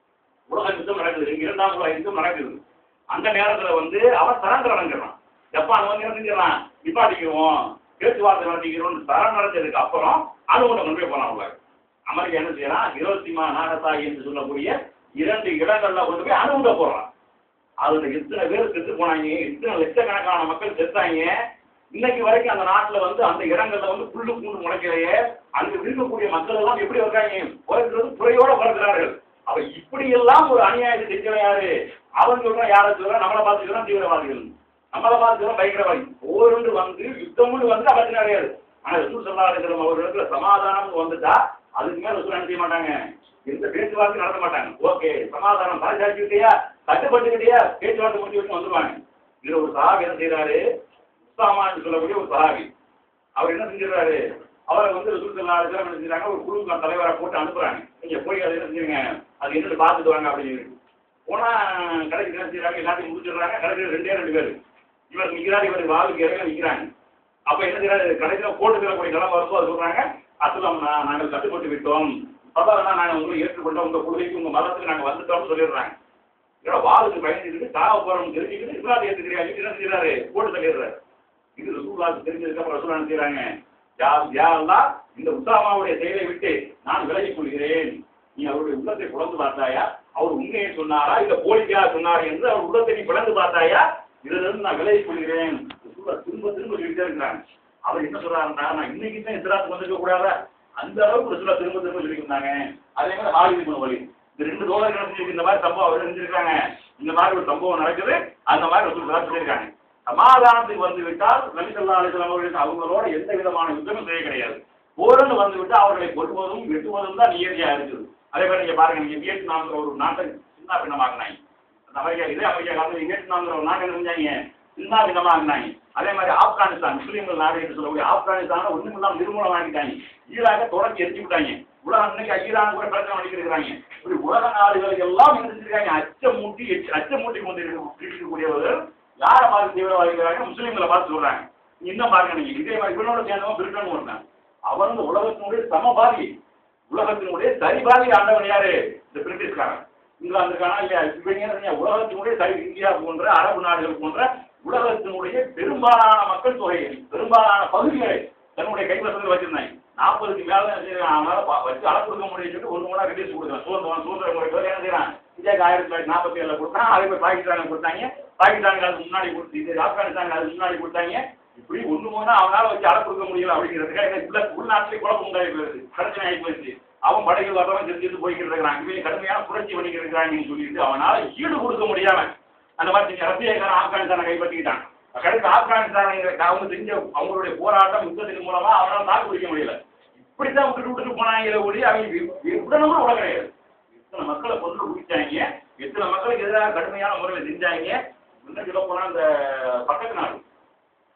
உலக யுத்தம் நடக்குது இரண்டாம் உலக யுத்தம் நடக்குது அந்த நேரத்துல வந்து அவன் சரண்டர் அடைஞ்சிடறான் ஜப்பான் வந்து என்ன செஞ்சிடறான் நிப்பாட்டிக்கிறோம் பேச்சுவார்த்தை நடத்திக்கிறோம் சரண் நடந்ததுக்கு அப்புறம் அது ஒன்று கொண்டு போய் போனான் உள்ள அமெரிக்கா என்ன செய்யறான் ஹிரோசிமா நாகசாகி என்று சொல்லக்கூடிய இரண்டு இடங்கள்ல கொண்டு போய் அணுகுண்ட போடுறான் அதுல எத்தனை பேர் செத்து போனாங்க எத்தனை லட்சக்கணக்கான மக்கள் செத்தாங்க இன்னைக்கு வரைக்கும் அந்த நாட்டுல வந்து அந்த இடங்கள்ல வந்து புல்லு பூண்டு முளைக்கலையே அங்க இருக்கக்கூடிய மக்கள் எல்லாம் எப்படி இருக்காங்க பிறக்கிறது துறையோட பிறக்கிறார்கள் அவ இப்படி எல்லாம் ஒரு அநியாயத்தை செஞ்சவன் யாரு அவன் சொல்றான் யாரை சொல்றான் நம்மளை பார்த்துக்கிறான் தீவிரவாதிகள் நம்மளை பார்த்துக்கிறோம் பயங்கரவாதி ஒவ்வொரு வந்து யுத்தம்னு வந்து அவருக்கு கிடையாது ஆனா ரசூல் சல்லா அலிஸ்லாம் அவர்களுக்கு சமாதானம் வந்துட்டா அதுக்கு மேல ரசூல் என்ன செய்ய மாட்டாங்க எந்த பேச்சுவார்த்தை நடத்த மாட்டாங்க ஓகே சமாதானம் பாதுகாச்சுக்கிட்டியா கட்டுப்பட்டுக்கிட்டியா பேச்சுவார்த்தை முடிச்சு வச்சு வந்துருவாங்க இதுல ஒரு சஹாபி என்ன செய்யறாரு உஸ்தாமா என்று சொல்லக்கூடிய ஒரு சஹாபி அவர் என்ன செஞ்சிடறாரு அவரை வந்து ரசூல் சல்லா அலிஸ்லாம் என்ன செஞ்சாங்க ஒரு குழுக்கு தலைவரை போட்டு அனுப்புறாங்க நீங்க போய் அதை என்ன செஞ்சுங்க அது என்னன்னு பார்த்துட்டு வாங்க அப்படின்னு சொல்லி. போனா கடைசி என்ன செய்யறாங்க எல்லாத்தையும் முடிச்சிடுறாங்க கடைசியில் ரெண்டே ரெண்டு பேர் இவர் நிற்கிறார் இவர் வாளுக்கு இறங்க நிற்கிறாங்க அப்ப என்ன செய்யறாரு கடைசியில் போட்டு தரக்கூடிய நிலம் வரும்போது அது சொல்றாங்க அசுலம் நாங்கள் கட்டுப்பட்டு விட்டோம் பரவாயில்ல நாங்கள் உங்களை ஏற்றுக்கொண்டோம் உங்க கொள்கைக்கு உங்க மதத்துக்கு நாங்கள் வந்துட்டோம்னு சொல்லிடுறாங்க இதோட வாளுக்கு பயந்துக்கிட்டு சாவ போறோம் தெரிஞ்சுக்கிட்டு இஸ்லாத்தை ஏற்றுக்கிறாங்க என்ன செய்யறாரு போட்டு தள்ளிடுறாரு இது ரசூல்லாவுக்கு தெரிஞ்சதுக்கு அப்புறம் ரசூலா என்ன செய்யறாங்க யா- யா அல்லாஹ், இந்த உசாமாவுடைய செயலை விட்டு நான் விலகிக் கொள்கிறேன் நீ அவருடைய உள்ளத்தை புலந்து பார்த்தாயா அவர் உண்மையை சொன்னாரா இல்ல போலிக்கா சொன்னாரா என்று அவர் உள்ளத்தை நீ பிளந்து பார்த்தாயா இதுல இருந்து நான் விலகிக் கொள்கிறேன் ரசூலா திரும்ப திரும்ப சொல்லிட்டே இருக்கிறாங்க அவர் என்ன சொல்றாருன்னா நான் இன்னைக்கு தான் இஸ்லாத்துக்கு வந்திருக்க கூடாதா அந்த அளவுக்கு ரசூலா திரும்ப திரும்ப சொல்லியிருந்தாங்க அதே மாதிரி ஆயுத குண வழி இந்த ரெண்டு தோழர்கள் என்ன செஞ்சிருக்கு? இந்த மாதிரி சம்பவம் அவர் செஞ்சிருக்காங்க இந்த மாதிரி ஒரு சம்பவம் நடக்குது அந்த மாதிரி ரசூல் சல்லா சொல்லியிருக்காங்க சமாதானத்துக்கு வந்து விட்டால் நபிசல்லா அலிஸ்லாம் அவர்களுக்கு அவங்களோட எந்த விதமான யுத்தமும் செய்ய கிடையாது போரன்னு வந்து விட்டால் அவர்களை கொல்வதும் வெட்டுவதும் தான் நியதியா இருக்குது அதே மாதிரி நீங்க பாருங்க நீங்க வியட்நாம்ங்கிற ஒரு நாட்டை சின்ன பின்னமாக்குனாங்க அந்த அமெரிக்கா இதே அமெரிக்கா காலத்தில் வியட்நாம்ங்கிற ஒரு நாட்டை என்ன செஞ்சாங்க சின்ன பின்னமாக்குனாங்க அதே மாதிரி ஆப்கானிஸ்தான் முஸ்லீம்கள் நாடு என்று சொல்லக்கூடிய ஆப்கானிஸ்தான ஒண்ணும் இல்லாம நிர்மூலம் வாங்கிட்டாங்க ஈராக தொடர்ச்சி எரிச்சு விட்டாங்க உலகம் இன்னைக்கு ஈரான் கூட பிரச்சனை பண்ணிக்கிறாங்க இப்படி உலக நாடுகளுக்கு எல்லாம் என்ன செஞ்சிருக்காங்க அச்சமூட்டி எச்ச- அச்சமூட்டி கொண்டு இருக்க- இருக்கக்கூடியவர்கள் யாரை பார்த்து தீவிரவாதிக்கிறாங்க முஸ்லீம்களை பார்த்து சொல்றாங்க நீங்க இன்னும் பாருங்க நீங்க இதே மாதிரி இவனோட சேர்ந்தவன் பிரிட்டன் ஒருத்தன் அவன் வந்து உலகத்தினுடைய சமபாதி உலகத்தினுடைய சரிபாதி ஆண்டவன் யாரு இந்த பிரிட்டிஷ்காரன் இங்கிலாந்துக்கானா இல்லையா இவங்க என்ன செஞ்சாங்க? உலகத்தினுடைய சரி இந்தியா போன்ற அரபு நாடுகள் போன்ற உலகத்தினுடைய பெரும்பாலான மக்கள் தொகையை பெரும்பாலான பகுதிகளை தன்னுடைய கைவசத்தில் வச்சிருந்தாங்க நாற்பதுக்கு மேல என்ன செய்யறான் அவனால பா- வச்சு அளவு கொடுக்க முடியும்னு சொல்லிட்டு ஒன்று ஒன்றா ரிலீஸ் கொடுக்குறான் சுதந்திரம் சுதந்திர முறை என்ன செய்யறான் இந்தியாவுக்கு ஆயிரத்தி தொள்ளாயிரத்தி நாற்பத்தி ஏழுல கொடுத்தான் அதே மாதிரி பாகிஸ்தானுக்கு கொடுத்தாங்க பாகிஸ்தானுக்கு அதுக்கு முன்னாடி கொடுத்து இது ஆப்கானிஸ்தானுக்கு அதுக்கு முன்னாடி கொடுத்தாங்க இப்படி ஒண்ணு ஒண்ணா அவனால வச்சு அளவு கொடுக்க முடியல அப்படிங்கிறதுக்காக எனக்கு உள்ள உள்நாட்டிலே குழப்பம் உண்டாகி போயிருது பிரச்சனை ஆகி போயிருச்சு அவன் படைகள் வரவன் தெரிஞ்சு போய்கிட்டு இருக்கிறான் இவங்க கடுமையான புரட்சி பண்ணிக்கிட்டு இருக்கிறாங்கன்னு சொல்லிட்டு அவனால ஈடு கொடுக்க முடியாம அந்த மாதிரி செஞ்ச ரஷ்யாக்காரன் ஆப்கானிஸ்தானை கைப்பற்றிக்கிட்டான் கடைசி ஆப்கானிஸ்தானை அவங்க செஞ்ச அவங்களுடைய போராட்டம் யுத்தத்தின் மூலமா அவனால தாக்கு பிடிக்க முடியல இப்படித்தான் விட்டுட்டு விட்டுட்டு போனாங்களே ஒழிய அவங்க வி- வி- உடனே கூட விட கிடையாது எத்தனை மக்களை கொண்டு குடிச்சாங்க எத்தனை மக்களுக்கு எதிராக கடுமையான முறையில் செஞ்சாங்க இன்னும் சொல்ல போனா இந்த பக்கத்து நாடு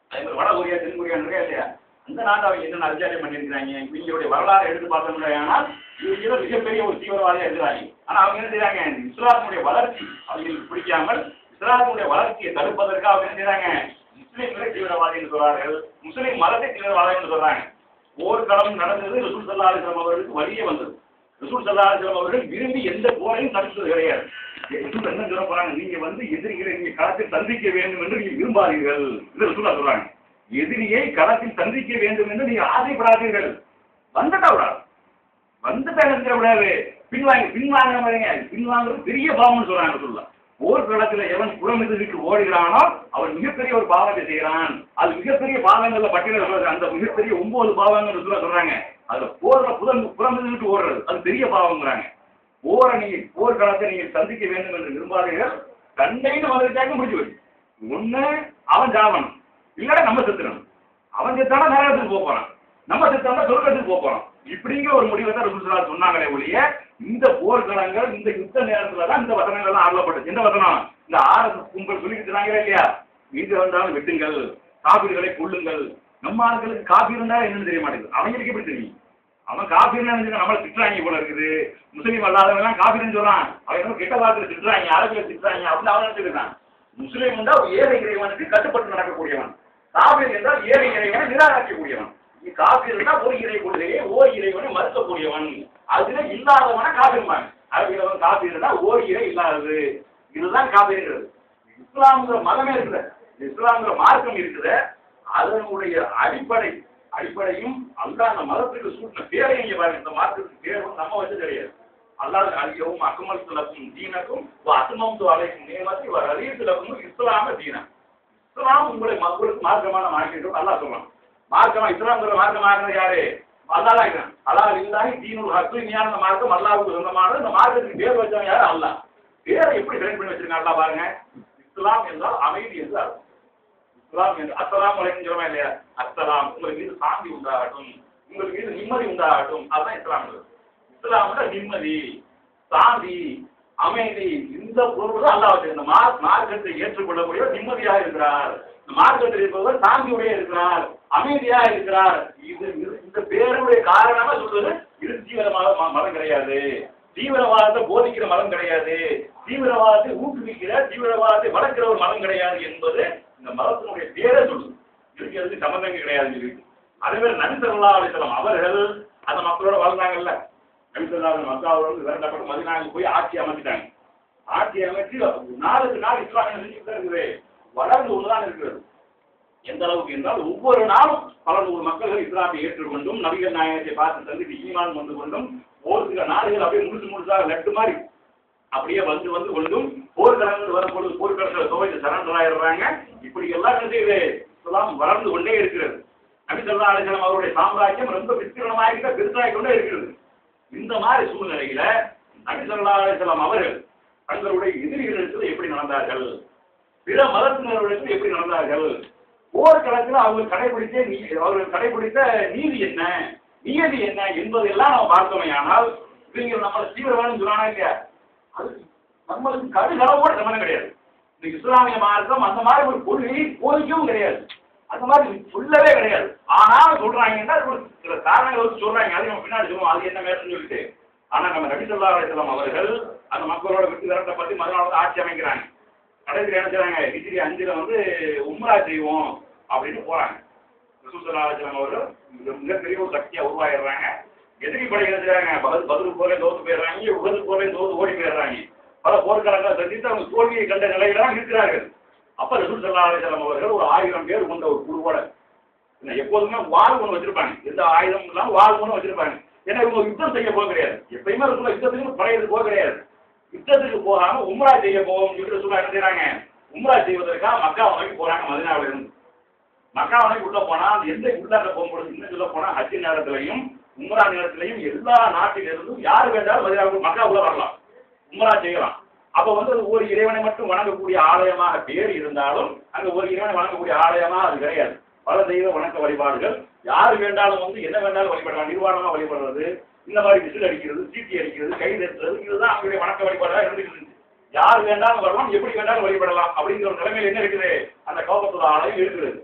அதே மாதிரி வட கொரியா தென் கொரியா இருக்கா இல்லையா அந்த நாட்டை அவங்க என்னென்ன அரிச்சாரியம் பண்ணியிருக்கிறாங்க இவங்களுடைய வரலாறு எடுத்து பார்த்தோம்னா இவங்க மிகப்பெரிய ஒரு தீவிரவாதியா இருக்கிறாங்க ஆனா அவங்க என்ன செய்றாங்க இந்த இஸ்லாத்தினுடைய வளர்ச்சி அவங்களுக்கு பிடிக்காமல் இஸ்லாத்தினுடைய வளர்ச்சியை தடுப்பதற்காக அவங்க என்ன செய்றாங்க முஸ்லீம்களை தீவிரவாதி என்று சொல்றார்கள் முஸ்லீம் மதத்தை தீவிரவாதி என்று சொல்றாங்க போர்க்களம் நடந்தது ரசூல் சல்லா அலிஸ்லாம் அவர்களுக்கு வழியே வந்தது ரசூல் சல்லா அலிஸ்லாம் அவர்கள் விரும்பி எந்த போரையும் தடுத்தது கிடையாது ரசூல் என்ன சொல்ல போறாங்க நீங்க வந்து எதிரிகளை நீங்க களத்தில் சந்திக்க வேண்டும் என்று நீங்க விரும்பாதீர்கள் இது ரசூலா சொல்றாங்க எதிரியை களத்தில் சந்திக்க வேண்டும் என்று நீங்க ஆசைப்படாதீர்கள் வந்துட்டா விடாது வந்துட்டா இருக்க விடாது பின்வாங்க பின்வாங்க பாருங்க பின்வாங்குறது பெரிய பாவம்னு சொல்றாங்க ரசூல்லா போர்க்களத்துல எவன் புறமிதுக்கு ஓடுகிறானோ அவன் மிகப்பெரிய ஒரு பாவத்தை செய்கிறான் அது மிகப்பெரிய பாவங்கள்ல பட்டியல சொல்றது அந்த மிகப்பெரிய ஒன்பது பாவங்கள் சொல்ல சொல்றாங்க அதுல போர்ல புதன் புறமிதுக்கு ஓடுறது அது பெரிய பாவங்கிறாங்க போரை நீங்க போர்க்களத்தை நீங்க சந்திக்க வேண்டும் என்று விரும்பாதீர்கள் கண்டைன்னு வந்துட்டாங்க முடிச்சு வச்சு ஒண்ணு அவன் ஜாவன் இல்லடா நம்ம செத்துறோம் அவன் செத்தானா நரகத்துக்கு போக போறான் நம்ம செத்தானா சொர்க்கத்துக்கு போக போறோம் இப்படிங்கிற ஒரு முடிவை தான் ரசூலுல்லாஹ் சொன்னாங்களே ஒழிய இந்த போர்க்களங்கள் இந்த யுத்த நேரத்துல தான் இந்த வசனங்கள் எல்லாம் ஆடப்பட்டது என்ன வசனம் இந்த ஆறு கும்பல் சொல்லிட்டு இருந்தாங்களே இல்லையா மீது வந்தாலும் வெட்டுங்கள் காப்பீடுகளை கொள்ளுங்கள் நம்ம ஆட்களுக்கு காப்பீடு இருந்தா என்னன்னு தெரிய மாட்டேங்குது அவங்களுக்கு எப்படி தெரியும் அவன் காப்பீடு நம்மளை திட்டுறாங்க போல இருக்குது முஸ்லீம் அல்லாதவங்க எல்லாம் காப்பீடுன்னு சொல்றான் அவன் என்ன கெட்ட வார்த்தை திட்டுறாங்க அரபியில் திட்டுறாங்க அப்படின்னு அவன் நினைச்சிருக்கான் முஸ்லீம் என்றால் ஒரு ஏழை இறைவனுக்கு கட்டுப்பட்டு நடக்கக்கூடியவன் காபீர் என்றால் ஏழை இறைவனை நிராகரிக்கக்கூடியவன் நீ காபீர் என்றால் ஒரு இறை கொள்கையை ஓர் இறைவனை மறுக்கக்கூடியவன் அதுல இல்லாதவன காபீர்மான் அரபியில் காபீர்னா ஓர் இறை இல்லாதது இதுதான் காபீர்ங்கிறது இஸ்லாம்ங்கிற மதமே இருக்குது இஸ்லாம்ங்கிற மார்க்கம் இருக்குது அதனுடைய அடிப்படை அடிப்படையும் அல்லாஹ் அந்த மதத்துக்கு சூட்டின பேரை இங்க பாருங்க இந்த மார்க்கத்துக்கு பேரும் நம்ம வச்சு கிடையாது அல்லாஹ் அழியவும் அக்கமல் துலக்கும் தீனக்கும் அசுமம் அலைக்கும் நியமத்தி வர அழியத்துலக்கும் இஸ்லாம தீனம் இஸ்லாம் உங்களை மக்களுக்கு மார்க்கமான மார்க்கம் அல்லாஹ் சொல்லலாம் மார்க்கமா இஸ்லாம்ங்கிற மார்க்கமாகிறது யாரு அல்லாஹ் இருக்கிறான் அல்லாஹ் இல்லாஹி தீனுல் ஹக்கு ஞான மார்க்கம் அல்லாஹ்வுக்கு சொந்தமான இந்த மார்க்கத்துக்கு பேர் வச்சவன் யாரு அல்லாஹ் பேரை எப்படி செலக்ட் பண்ணி வச்சிருக்காங்க அல்லாஹ் பாருங்க இஸ்லாம் என்றால் அமைதி என்று அர்த்தம் இஸ்லாம் என்று அஸ்ஸலாம் வலைக்கும் சொல்லுமா இல்லையா அஸ்ஸலாம் உங்களுக்கு மீது சாந்தி உண்டாகட்டும் உங்களுக்கு மீது நிம்மதி உண்டாகட்டும் அதுதான் இஸ்லாம் இஸ்லாம்ல நிம்மதி சாந்தி அமைதி இந்த பொருள் தான் அல்லாஹ் வச்சிருந்த மார்க் மார்க்கத்தை ஏற்றுக்கொள்ளக்கூடிய நிம்மதியாக இருக்கிறார் இந்த மார்க்கத்தில் இருப்பவர் சாந்தியுடைய இருக்கிறார் அமைதியா இருக்கிறார் இது இது- இந்த பேருடைய காரணமா சொல்றது இது தீவிரமாக ம- மதம் கிடையாது தீவிரவாதத்தை போதிக்கிற மதம் கிடையாது தீவிரவாதத்தை ஊக்குவிக்கிற தீவிரவாதத்தை வளர்க்கிற ஒரு மதம் கிடையாது என்பது இந்த மதத்தினுடைய பேரை சொல்லுது இதுக்கு எதுக்கு சம்பந்தங்க கிடையாது இருக்கு அதே மாதிரி நபி ஸல்லல்லாஹு அலைஹி வஸல்லம் அவர்கள் அந்த மக்களோட வாழ்ந்தாங்கல்ல நபி ஸல்லல்லாஹு அலைஹி வஸல்லம் மக்காவோட விரட்டப்பட்டு மதினாவுக்கு போய் ஆட்சி அமைச்சிட்டாங்க ஆட்சி அமைச்சு நாளுக்கு நாள் இஸ்லாம் என்ன செஞ்சுட்டு தான் இருக்குது வளர்ந்து ஒண்ணுதான் இருக்கிறது எந்த அளவுக்கு என்றால் ஒவ்வொரு நாளும் பல நூறு மக்கள்கள் இஸ்லாத்தை ஏற்றுக்கொண்டும் நபிகள் நாயகத்தை பார்த்து சந்தித்து ஈமான் வந்து கொண்டும் ஒரு சில நாடுகள் அப்படியே முழுசு முழுசாக லட்டு மாதிரி அப்படியே வந்து வந்து கொண்டும் போர்க்களங்கள் வரும்பொழுது போர்க்களத்தில் துவைத்து சரண்டர் ஆயிடுறாங்க இப்படி எல்லாம் என்ன செய்யுது இஸ்லாம் வளர்ந்து கொண்டே இருக்கிறது நபி சொல்லா அலிசலம் அவருடைய சாம்ராஜ்யம் ரொம்ப விஸ்தீரணமாக பெருசாகி கொண்டே இருக்கிறது இந்த மாதிரி சூழ்நிலையில நபி சொல்லா அலிசலம் அவர்கள் தங்களுடைய எதிரிகளிடத்தில் எப்படி நடந்தார்கள் பிற மதத்தினர்களுக்கு எப்படி நடந்தார்கள் போர்க்களத்தில் அவர்கள் கடைபிடித்த நீ அவர்கள் கடைபிடித்த நீதி என்ன நியதி என்ன என்பதெல்லாம் நம்ம பார்த்தோமே ஆனால் இவங்க நம்மளை தீவிரவாதம் சொன்னானா இல்லையா அது நம்மளுக்கு கடுகளவோட சம்மந்தம் கிடையாது இந்த இஸ்லாமிய மார்க்கம் அந்த மாதிரி ஒரு கொள்கையை போதிக்கவும் கிடையாது அந்த மாதிரி சொல்லவே கிடையாது ஆனாலும் சொல்றாங்கன்னா அது ஒரு சில காரணங்கள் வச்சு சொல்றாங்க அது நம்ம பின்னாடி சொல்லுவோம் அது என்ன வேணும்னு சொல்லிட்டு ஆனா நம்ம நபி சொல்லா அலிஸ்லாம் அவர்கள் அந்த மக்களோட விட்டு விரட்டப்பட்டு மறுநாள் வந்து ஆட்சி அமைக்கிறாங்க கடைசியில் என்ன செய்றாங்க ஹிஜ்ரி அஞ்சுல வந்து உம்ரா செய்வோம் அப்படின்னு போறாங்க ரசூலுல்லாஹி அலைஹி வஸல்லம் அவர்கள் மிக மிகப்பெரிய ஒரு சக்தியா உருவாயிடுறாங்க எதிரி படைகள் செய்றாங்க பதில் பதில் போரே தோத்து போயிடுறாங்க உகது போரே தோத்து ஓடி போயிடுறாங்க பல போர்க்களங்களை சந்தித்து அவங்க தோல்வியை கண்ட நிலையில தான் இருக்கிறார்கள் அப்ப ரசூல் ஸல்லல்லாஹு அலைஹி வஸல்லம் அவர்கள் ஒரு ஆயிரம் பேர் கொண்ட ஒரு குழுவோட என்ன, எப்போதுமே வாழ் ஒன்று வச்சிருப்பாங்க எந்த ஆயுதம் இல்லாம வாழ் ஒன்று வச்சிருப்பாங்க ஏன்னா இவங்க யுத்தம் செய்ய போக கிடையாது எப்பயுமே ரசூலுல்லாஹ் யுத்தத்துக்கு படையது போக கிடையாது யுத்தத்துக்கு போகாம உம்ரா செய்ய போவோம் சொல்லிட்டு ரசூலுல்லாஹ் என்ன செய்றாங்க உம்ரா செய்வதற்காக மக்கா நோக்கி போறாங்க மதினாவில இருந்து மக்கா நோக்கி உள்ள போனா அந்த எந்த உள்ளாக்க போகும்போது இன்னும் சொல்ல போனா ஹஜ் நேரத்திலையும் உம்ரா நேரத்திலையும் எல்லா நாட்டிலிருந்தும் யார் வேண்டாலும் மதினாவுக்கு மக்கா உள்ள வரலாம் உம்ரா செய்யலாம் அப்ப வந்து அது ஒரு இறைவனை மட்டும் வணங்கக்கூடிய ஆலயமாக பேர் இருந்தாலும் அங்க ஒரு இறைவனை வணங்கக்கூடிய ஆலயமா அது கிடையாது பல தெய்வ வணக்க வழிபாடுகள் யார் வேண்டாலும் வந்து என்ன வேண்டாலும் வழிபடலாம் நிர்வாணமா வழிபடுறது இந்த மாதிரி விசில் அடிக்கிறது சீட்டி அடிக்கிறது கை தட்டுறது இதுதான் அவங்களுடைய வணக்க வழிபாடாக இருந்துட்டு இருந்துச்சு யார் வேண்டாலும் வரலாம் எப்படி வேண்டாலும் வழிபடலாம் அப்படிங்கிற ஒரு நிலைமையில் என்ன இருக்குது அந்த கோபத்துல ஆலயம் இருக்குது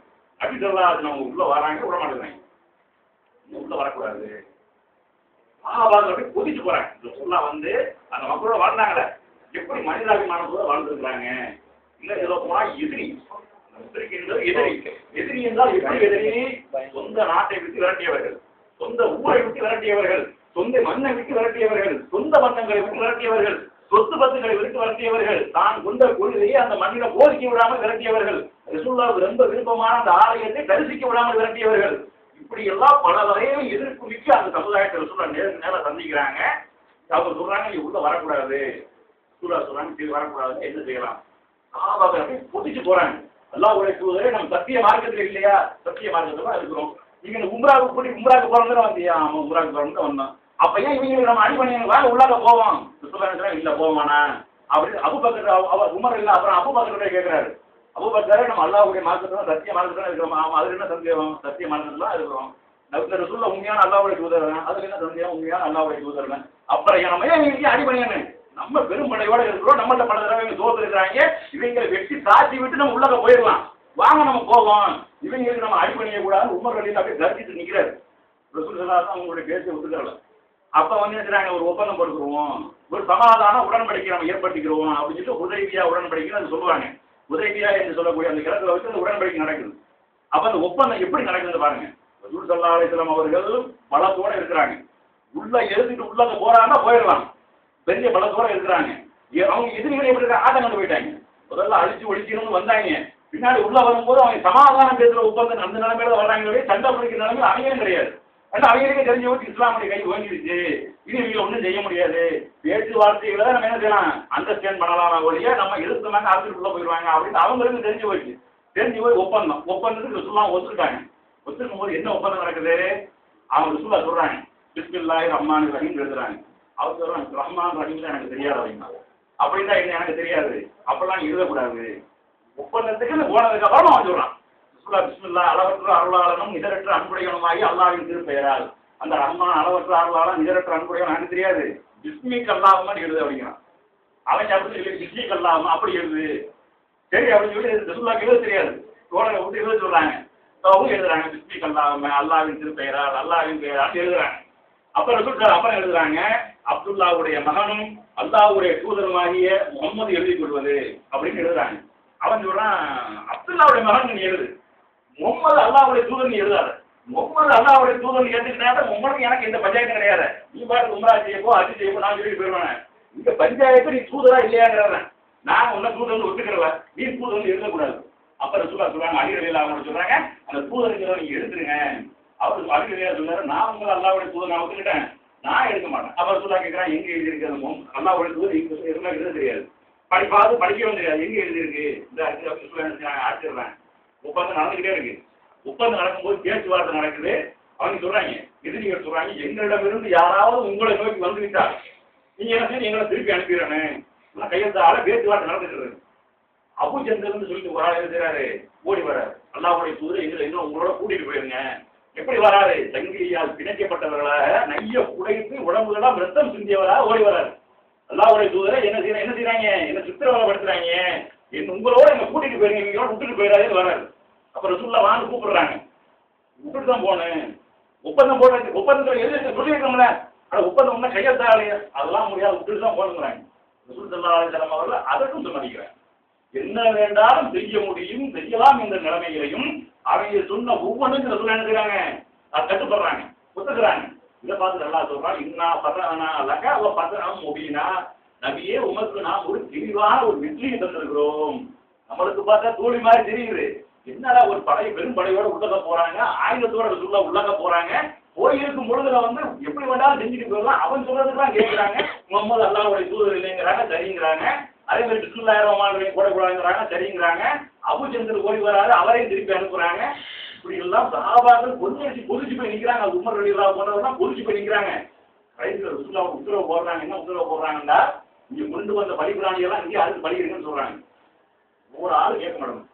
அப்படி சொல்லாது நம்ம உள்ள வராங்க விட மாட்டேங்கிறாங்க நீ உள்ள வரக்கூடாது மகாபாரதம் அப்படி கொதிச்சு போறாங்க இந்த சொல்லா வந்து அந்த மக்களோட வாழ்ந்தாங்களே எப்படி மனிதாபிமானத்தோட வாழ்ந்துருக்காங்க இல்ல ஏதோ போனா எதிரி அந்த முஸ்லிம் என்பது எதிரி எதிரி என்றால் எப்படி எதிரி சொந்த நாட்டை விட்டு விரட்டியவர்கள் சொந்த ஊரை விட்டு விரட்டியவர்கள் சொந்த மண்ணை விட்டு விரட்டியவர்கள் சொந்த பந்தங்களை விட்டு விரட்டியவர்கள் சொத்து பத்துகளை விட்டு விரட்டியவர்கள் தான் கொண்ட கொள்கையை அந்த மண்ணில போதிக்க விடாமல் விரட்டியவர்கள் ரசூல்லாவுக்கு ரொம்ப விருப்பமான அந்த ஆலயத்தை தரிசிக்க விடாமல் விரட்டியவர்கள் இப்படி எல்லாம் பல வகையிலும் எதிர்ப்பு மிக்க அந்த சமுதாயத்தை ரசூல்லா நேருக்கு நேரம் சந்திக்கிறாங்க அவங்க சொல்றாங்க நீ உள்ள வரக்கூடாது ரசூல்லா சொல்றாங்க சரி வரக்கூடாதுன்னு என்ன செய்யலாம் சாபாக்கள் அப்படியே புதிச்சு போறாங்க அல்லாஹ் உடைய தூதரே நம்ம சத்திய மார்க்கத்துல இல்லையா சத்திய மார்க்கத்துல தான் இருக்கிறோம் நீங்க இந்த உம்ராவுக்கு கூட்டி உம்ராவுக்கு போறதுல வந்தியா ஆமா உம்ராவுக்கு போறோம்னு வந்தோம் அப்ப ஏன் இவங்க நம்ம அடி பண்ணி வாங்க உள்ளாக போவோம் ரசூல்லா இல்ல போவானா அப்படின்னு அபுபக்கர் அவர் உமர் இல்ல அப்புறம் அபுபக்கர் கேட்கிறாரு அபுபக்கரே நம்ம அல்லாஹ்வுடைய மார்க்கத்துல சத்திய மார்க்கத்துல இருக்கிறோம் ஆமா அதுல என்ன சந்தேகம் சத்திய மார்க்கத்துல தான் இருக்கிறோம் இந்த ரசூல்ல உண்மையான அல்லாஹ்வுடைய தூதர் தான் அதுல என்ன சந்தேகம் உண்மையான அல்லாஹ்வுடைய தூதர் தான் அப்புறம் ஏன் நம்ம ஏன் இவங்க அடி பண்ணியானு நம்ம பெரும்படையோட இருக்கிறோம் நம்மள்ட்ட பல தடவை இவங்க தோத்து இருக்கிறாங்க இவங்களை வெட்டி சாட்சி விட்டு நம்ம உள்ளக போயிடலாம் வாங்க நம்ம போவோம் இவங்களுக்கு நம்ம அடி பண்ணிய கூடாது உமர் வழியில் அப்படியே தரிசிட்டு நிக்கிறாரு ரசூல் சலாஸ் அவங்களுடைய பேச்சை விட்டுக்கிறல அப்ப வந்து நினைக்கிறாங்க ஒரு ஒப்பந்தம் போட்டுக்கிறோம் ஒரு சமாதான உடன்படிக்கை நம்ம ஏற்படுத்திக்கிறோம் அப்படின்னு சொல்லிட்டு உதவியா உடன்படிக்கை அது சொல்லுவாங்க உதவியா என்று சொல்லக்கூடிய அந்த கிழக்குல வச்சு அந்த உடன்படிக்கை நடக்குது அப்ப அந்த ஒப்பந்தம் எப்படி நடக்குதுன்னு பாருங்க ரசூல் சல்லா அலிஸ்லாம் அவர்கள் பலத்தோட இருக்கிறாங்க உள்ள எழுதிட்டு உள்ளங்க போறாங்கன்னா போயிடலாம் பெரிய பலத்தோட இருக்கிறாங்க ஏ- அவங்க எதிரிகளை எப்படி இருக்க ஆட்டம் கண்டு போயிட்டாங்க முதல்ல அழிச்சு ஒழிக்கணும்னு வந்தாங்க பின்னாடி உள்ள வரும்போது அவங்க சமாதானம் பேசுற ஒப்பந்தம் அந்த நிலைமையில வர்றாங்களே சண்டை பிடிக்கிற நிலைமையில அவங்களும் கிடையாது ஆனா அவங்களுக்கே தெரிஞ்ச போது இஸ்லாமுடைய கை ஓங்கிடுச்சு இது இவங்க ஒன்றும் செய்ய முடியாது பேச்சுவார்த்தைகளை நம்ம என்ன செய்யலாம் அண்டர்ஸ்டாண்ட் பண்ணலாம் ஒழிய நம்ம எதிர்த்தவங்க அரசுக்குள்ள போயிடுவாங்க அப்படின்னு அவங்களுக்கு தெரிஞ்சு போச்சு தெரிஞ்சு போய் ஒப்பந்தம் ஒப்பந்தத்துக்கு ரசூல்லாம் ஒத்துக்கிட்டாங்க ஒத்துக்கும் போது என்ன ஒப்பந்தம் நடக்குது அவங்க ரசூல்லா சொல்றாங்க பிஸ்மில்லாஹி ரஹ்மான் ரஹீம் எழுதுறாங்க அவர் சொல்றாங்க ரஹ்மான் ரஹீம் எனக்கு தெரியாது அப்படின்னா அப்படின்னா என்ன எனக்கு தெரியாது அப்பெல்லாம் எழுதக்கூடாது ஒப்பந்தத்துக்கு போனதுக்கு அப்புறம் அவன் சொல்றான் பிஸ்மில்லா பிஸ்மில்லா அளவற்ற அருளாளனும் இதரற்ற அன்புடையவனுமாகி அல்லாவின் திருப்பெயரால் அந்த ரஹ்மான் அளவற்ற அருளாளன் இதரற்ற அன்புடையவன் எனக்கு தெரியாது பிஸ்மிக் அல்லாமல் எழுது அப்படிங்கிறான் அவன் அப்படி சொல்லி பிஸ்மிக் அல்லாம அப்படி எழுது சரி அப்படின்னு சொல்லி ரசூல்லாக்கு எழுத தெரியாது தோழரை விட்டு எழுத சொல்றாங்க அவங்க எழுதுறாங்க பிஸ்மிக் அல்லாம அல்லாவின் திருப்பெயரால் அல்லாவின் பெயரால் எழுதுறாங்க அப்புறம் ரசூல் அப்புறம் எழுதுறாங்க அப்துல்லாவுடைய மகனும் அல்லாஹ்வுடைய தூதருமாகிய முகமது எழுதி கொள்வது அப்படின்னு எழுதுறாங்க அவன் சொல்றான் அப்துல்லாவுடைய மகன் நீ எழுது முகமது அல்லாஹ்வுடைய தூதர் நீ எழுதாத முகமது அல்லாஹ்வுடைய தூதர் நீ எழுதிக்கிட்டா உங்களுக்கு எனக்கு இந்த பஞ்சாயத்து கிடையாது நீ பாட்டு உம்ரா செய்யப்போ அது செய்யப்போ நான் சொல்லி போயிடுவேன் இந்த பஞ்சாயத்து நீ தூதரா இல்லையாங்கிறவன் நான் உன்ன தூதர் ஒத்துக்கிறவ நீ தூதர் எழுதக்கூடாது அப்ப ரசூலா சொல்றாங்க அடிகளில் அவங்க சொல்றாங்க அந்த தூதருங்கிறத நீங்க எழுதுருங்க அவர் அடிகளில் சொல்றாரு நான் உங்களை அல்லாவுடைய தூதர் நான் ஒத்துக்கிட்டேன் நான் எடுக்க மாட்டேன் அப்ப ரசூலா கேட்கிறான் எங்க எழுதியிருக்கிறது அல்லாவுடைய தூதர் இங்க இருந்தா எழுத தெரியாது படிப்பாது படிக்கவும் தெரியாது எங்க எழுதியிருக்கு இந்த ஆச்சரியம் ஒப்பந்தம் நடந்துகிட்டே இருக்கு ஒப்பந்தம் நடக்கும்போது பேச்சுவார்த்தை நடக்குது அவங்க சொல்றாங்க எதிரிகள் சொல்றாங்க எங்களிடமிருந்து யாராவது உங்களை நோக்கி வந்து விட்டார் நீங்க என்ன செய்ய எங்களை திருப்பி அனுப்பிடுறேன்னு கையெழுத்தால பேச்சுவார்த்தை நடந்துட்டு இருக்கு அபு ஜந்தர்னு சொல்லிட்டு ஒரு ஆள் எழுதுறாரு ஓடி வராரு அல்லாஹ்வுடைய தூதரை எங்களை இன்னும் உங்களோட கூட்டிட்டு போயிருங்க எப்படி வராரு சங்கிலியால் பிணைக்கப்பட்டவர்களாக நைய உடைத்து உடம்புகளெல்லாம் ரத்தம் சிந்தியவராக ஓடி வராரு அல்லாஹ்வுடைய தூதரை என்ன செய்யறாங்க என்ன செய்றாங்க என்ன சித்திரவதைப்படுத்துறாங்க என்ன உங்களோட என்ன கூட்டிட்டு போயிருங்க நீங்களோட விட்டுட்டு போயிடாதுன்னு வராரு அப்ப ரசூல்லா வாங்க கூப்பிடுறாங்க விட்டுட்டு தான் போனேன் ஒப்பந்தம் போடுறது ஒப்பந்தத்தில் எழுதி சொல்லியிருக்கோம்ல ஆனா ஒப்பந்தம் ஒன்றும் கையெழுத்தாலையே அதெல்லாம் முடியாது விட்டுட்டு தான் போனுங்கிறாங்க ரசூல் சல்லா அலிஸ்லாம் அவர்கள் அதற்கும் சம்மதிக்கிறாங்க என்ன வேண்டாலும் செய்ய முடியும் செய்யலாம் என்ற நிலைமையிலையும் அவங்க சொன்ன ஒவ்வொன்றுக்கு ரசூல் என்ன செய்றாங்க அது கட்டுப்படுறாங்க ஒத்துக்கிறாங்க இதை பார்த்து நல்லா சொல்றான் இன்னா பதனா லக அவ பதனம் முடியினா நபியே உமக்கு நாம் ஒரு தெளிவான ஒரு வெற்றியை தந்திருக்கிறோம் நம்மளுக்கு பார்த்தா தூளி மாதிரி தெரியுது என்னடா ஒரு படை பெரும் படையோட உள்ளக போறாங்க ஆயுதத்தோட சொல்ல உள்ளக போறாங்க போய் இருக்கும் பொழுதுல வந்து எப்படி வேண்டாலும் செஞ்சுட்டு போயிடலாம் அவன் சொல்றதுக்கெல்லாம் கேட்கிறாங்க முகமது அல்லாவுடைய தூதர் இல்லைங்கிறாங்க சரிங்கிறாங்க அதே மாதிரி பிஸ்மில்லாயிரம் போடக்கூடாதுங்கிறாங்க சரிங்கிறாங்க அபுச்சந்தர் ஓடி வராரு அவரையும் திருப்பி அனுப்புறாங்க இப்படி எல்லாம் சகாபாக்கள் பொதுச்சு பொதுச்சு போய் நிக்கிறாங்க அது உமர் வெளியிலா போனவர்லாம் பொதுச்சு போய் நிக்கிறாங்க கடைசியில் ரசூல்லா உத்தரவு போடுறாங்க என்ன உத்தரவு போடுறாங்கன்னா இங்க கொண்டு வந்த பலிபிராணி எல்லாம் இங்கே அதுக்கு பலி இருக்குன்னு சொல்றாங்க ஒரு ஆள் கேட்க மாட்டோம்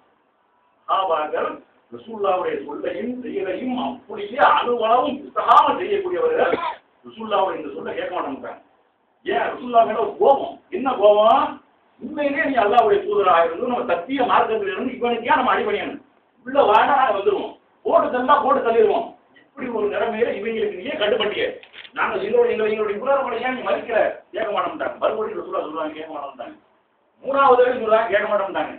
சஹாபாக்கள் ரசூல்லாவுடைய சொல்லையும் செயலையும் அப்படியே அணுவளவும் புத்தகாம செய்யக்கூடியவர்கள் ரசூல்லாவுடைய இந்த சொல்ல கேட்க மாட்டேங்கிறாங்க ஏன் ரசூல்லா மேல ஒரு கோபம் என்ன கோபம் உண்மையிலே நீ அல்லாவுடைய தூதராக இருந்து நம்ம சத்திய மார்க்கத்தில் இருந்து இவனுக்கு ஏன் நம்ம அடிபணியணும் உள்ள வானா நாங்க வந்துருவோம் போட்டு தந்தா போட்டு தள்ளிடுவோம் இப்படி ஒரு நிலைமையில இவங்களுக்கு நீயே கட்டுப்பட்டிய நாங்க எங்களோட எங்களை எங்களுடைய உணர்வுகளை ஏன் நீ மதிக்கல கேட்க மாட்டோம்ட்டாங்க மறுபடியும் சொல்ல சொல்லுவாங்க கேட்க மாட்டோம்ட்டாங்க மூணாவது தடவை சொல்றாங்க கேட்க மாட்டோம்ட்டாங்க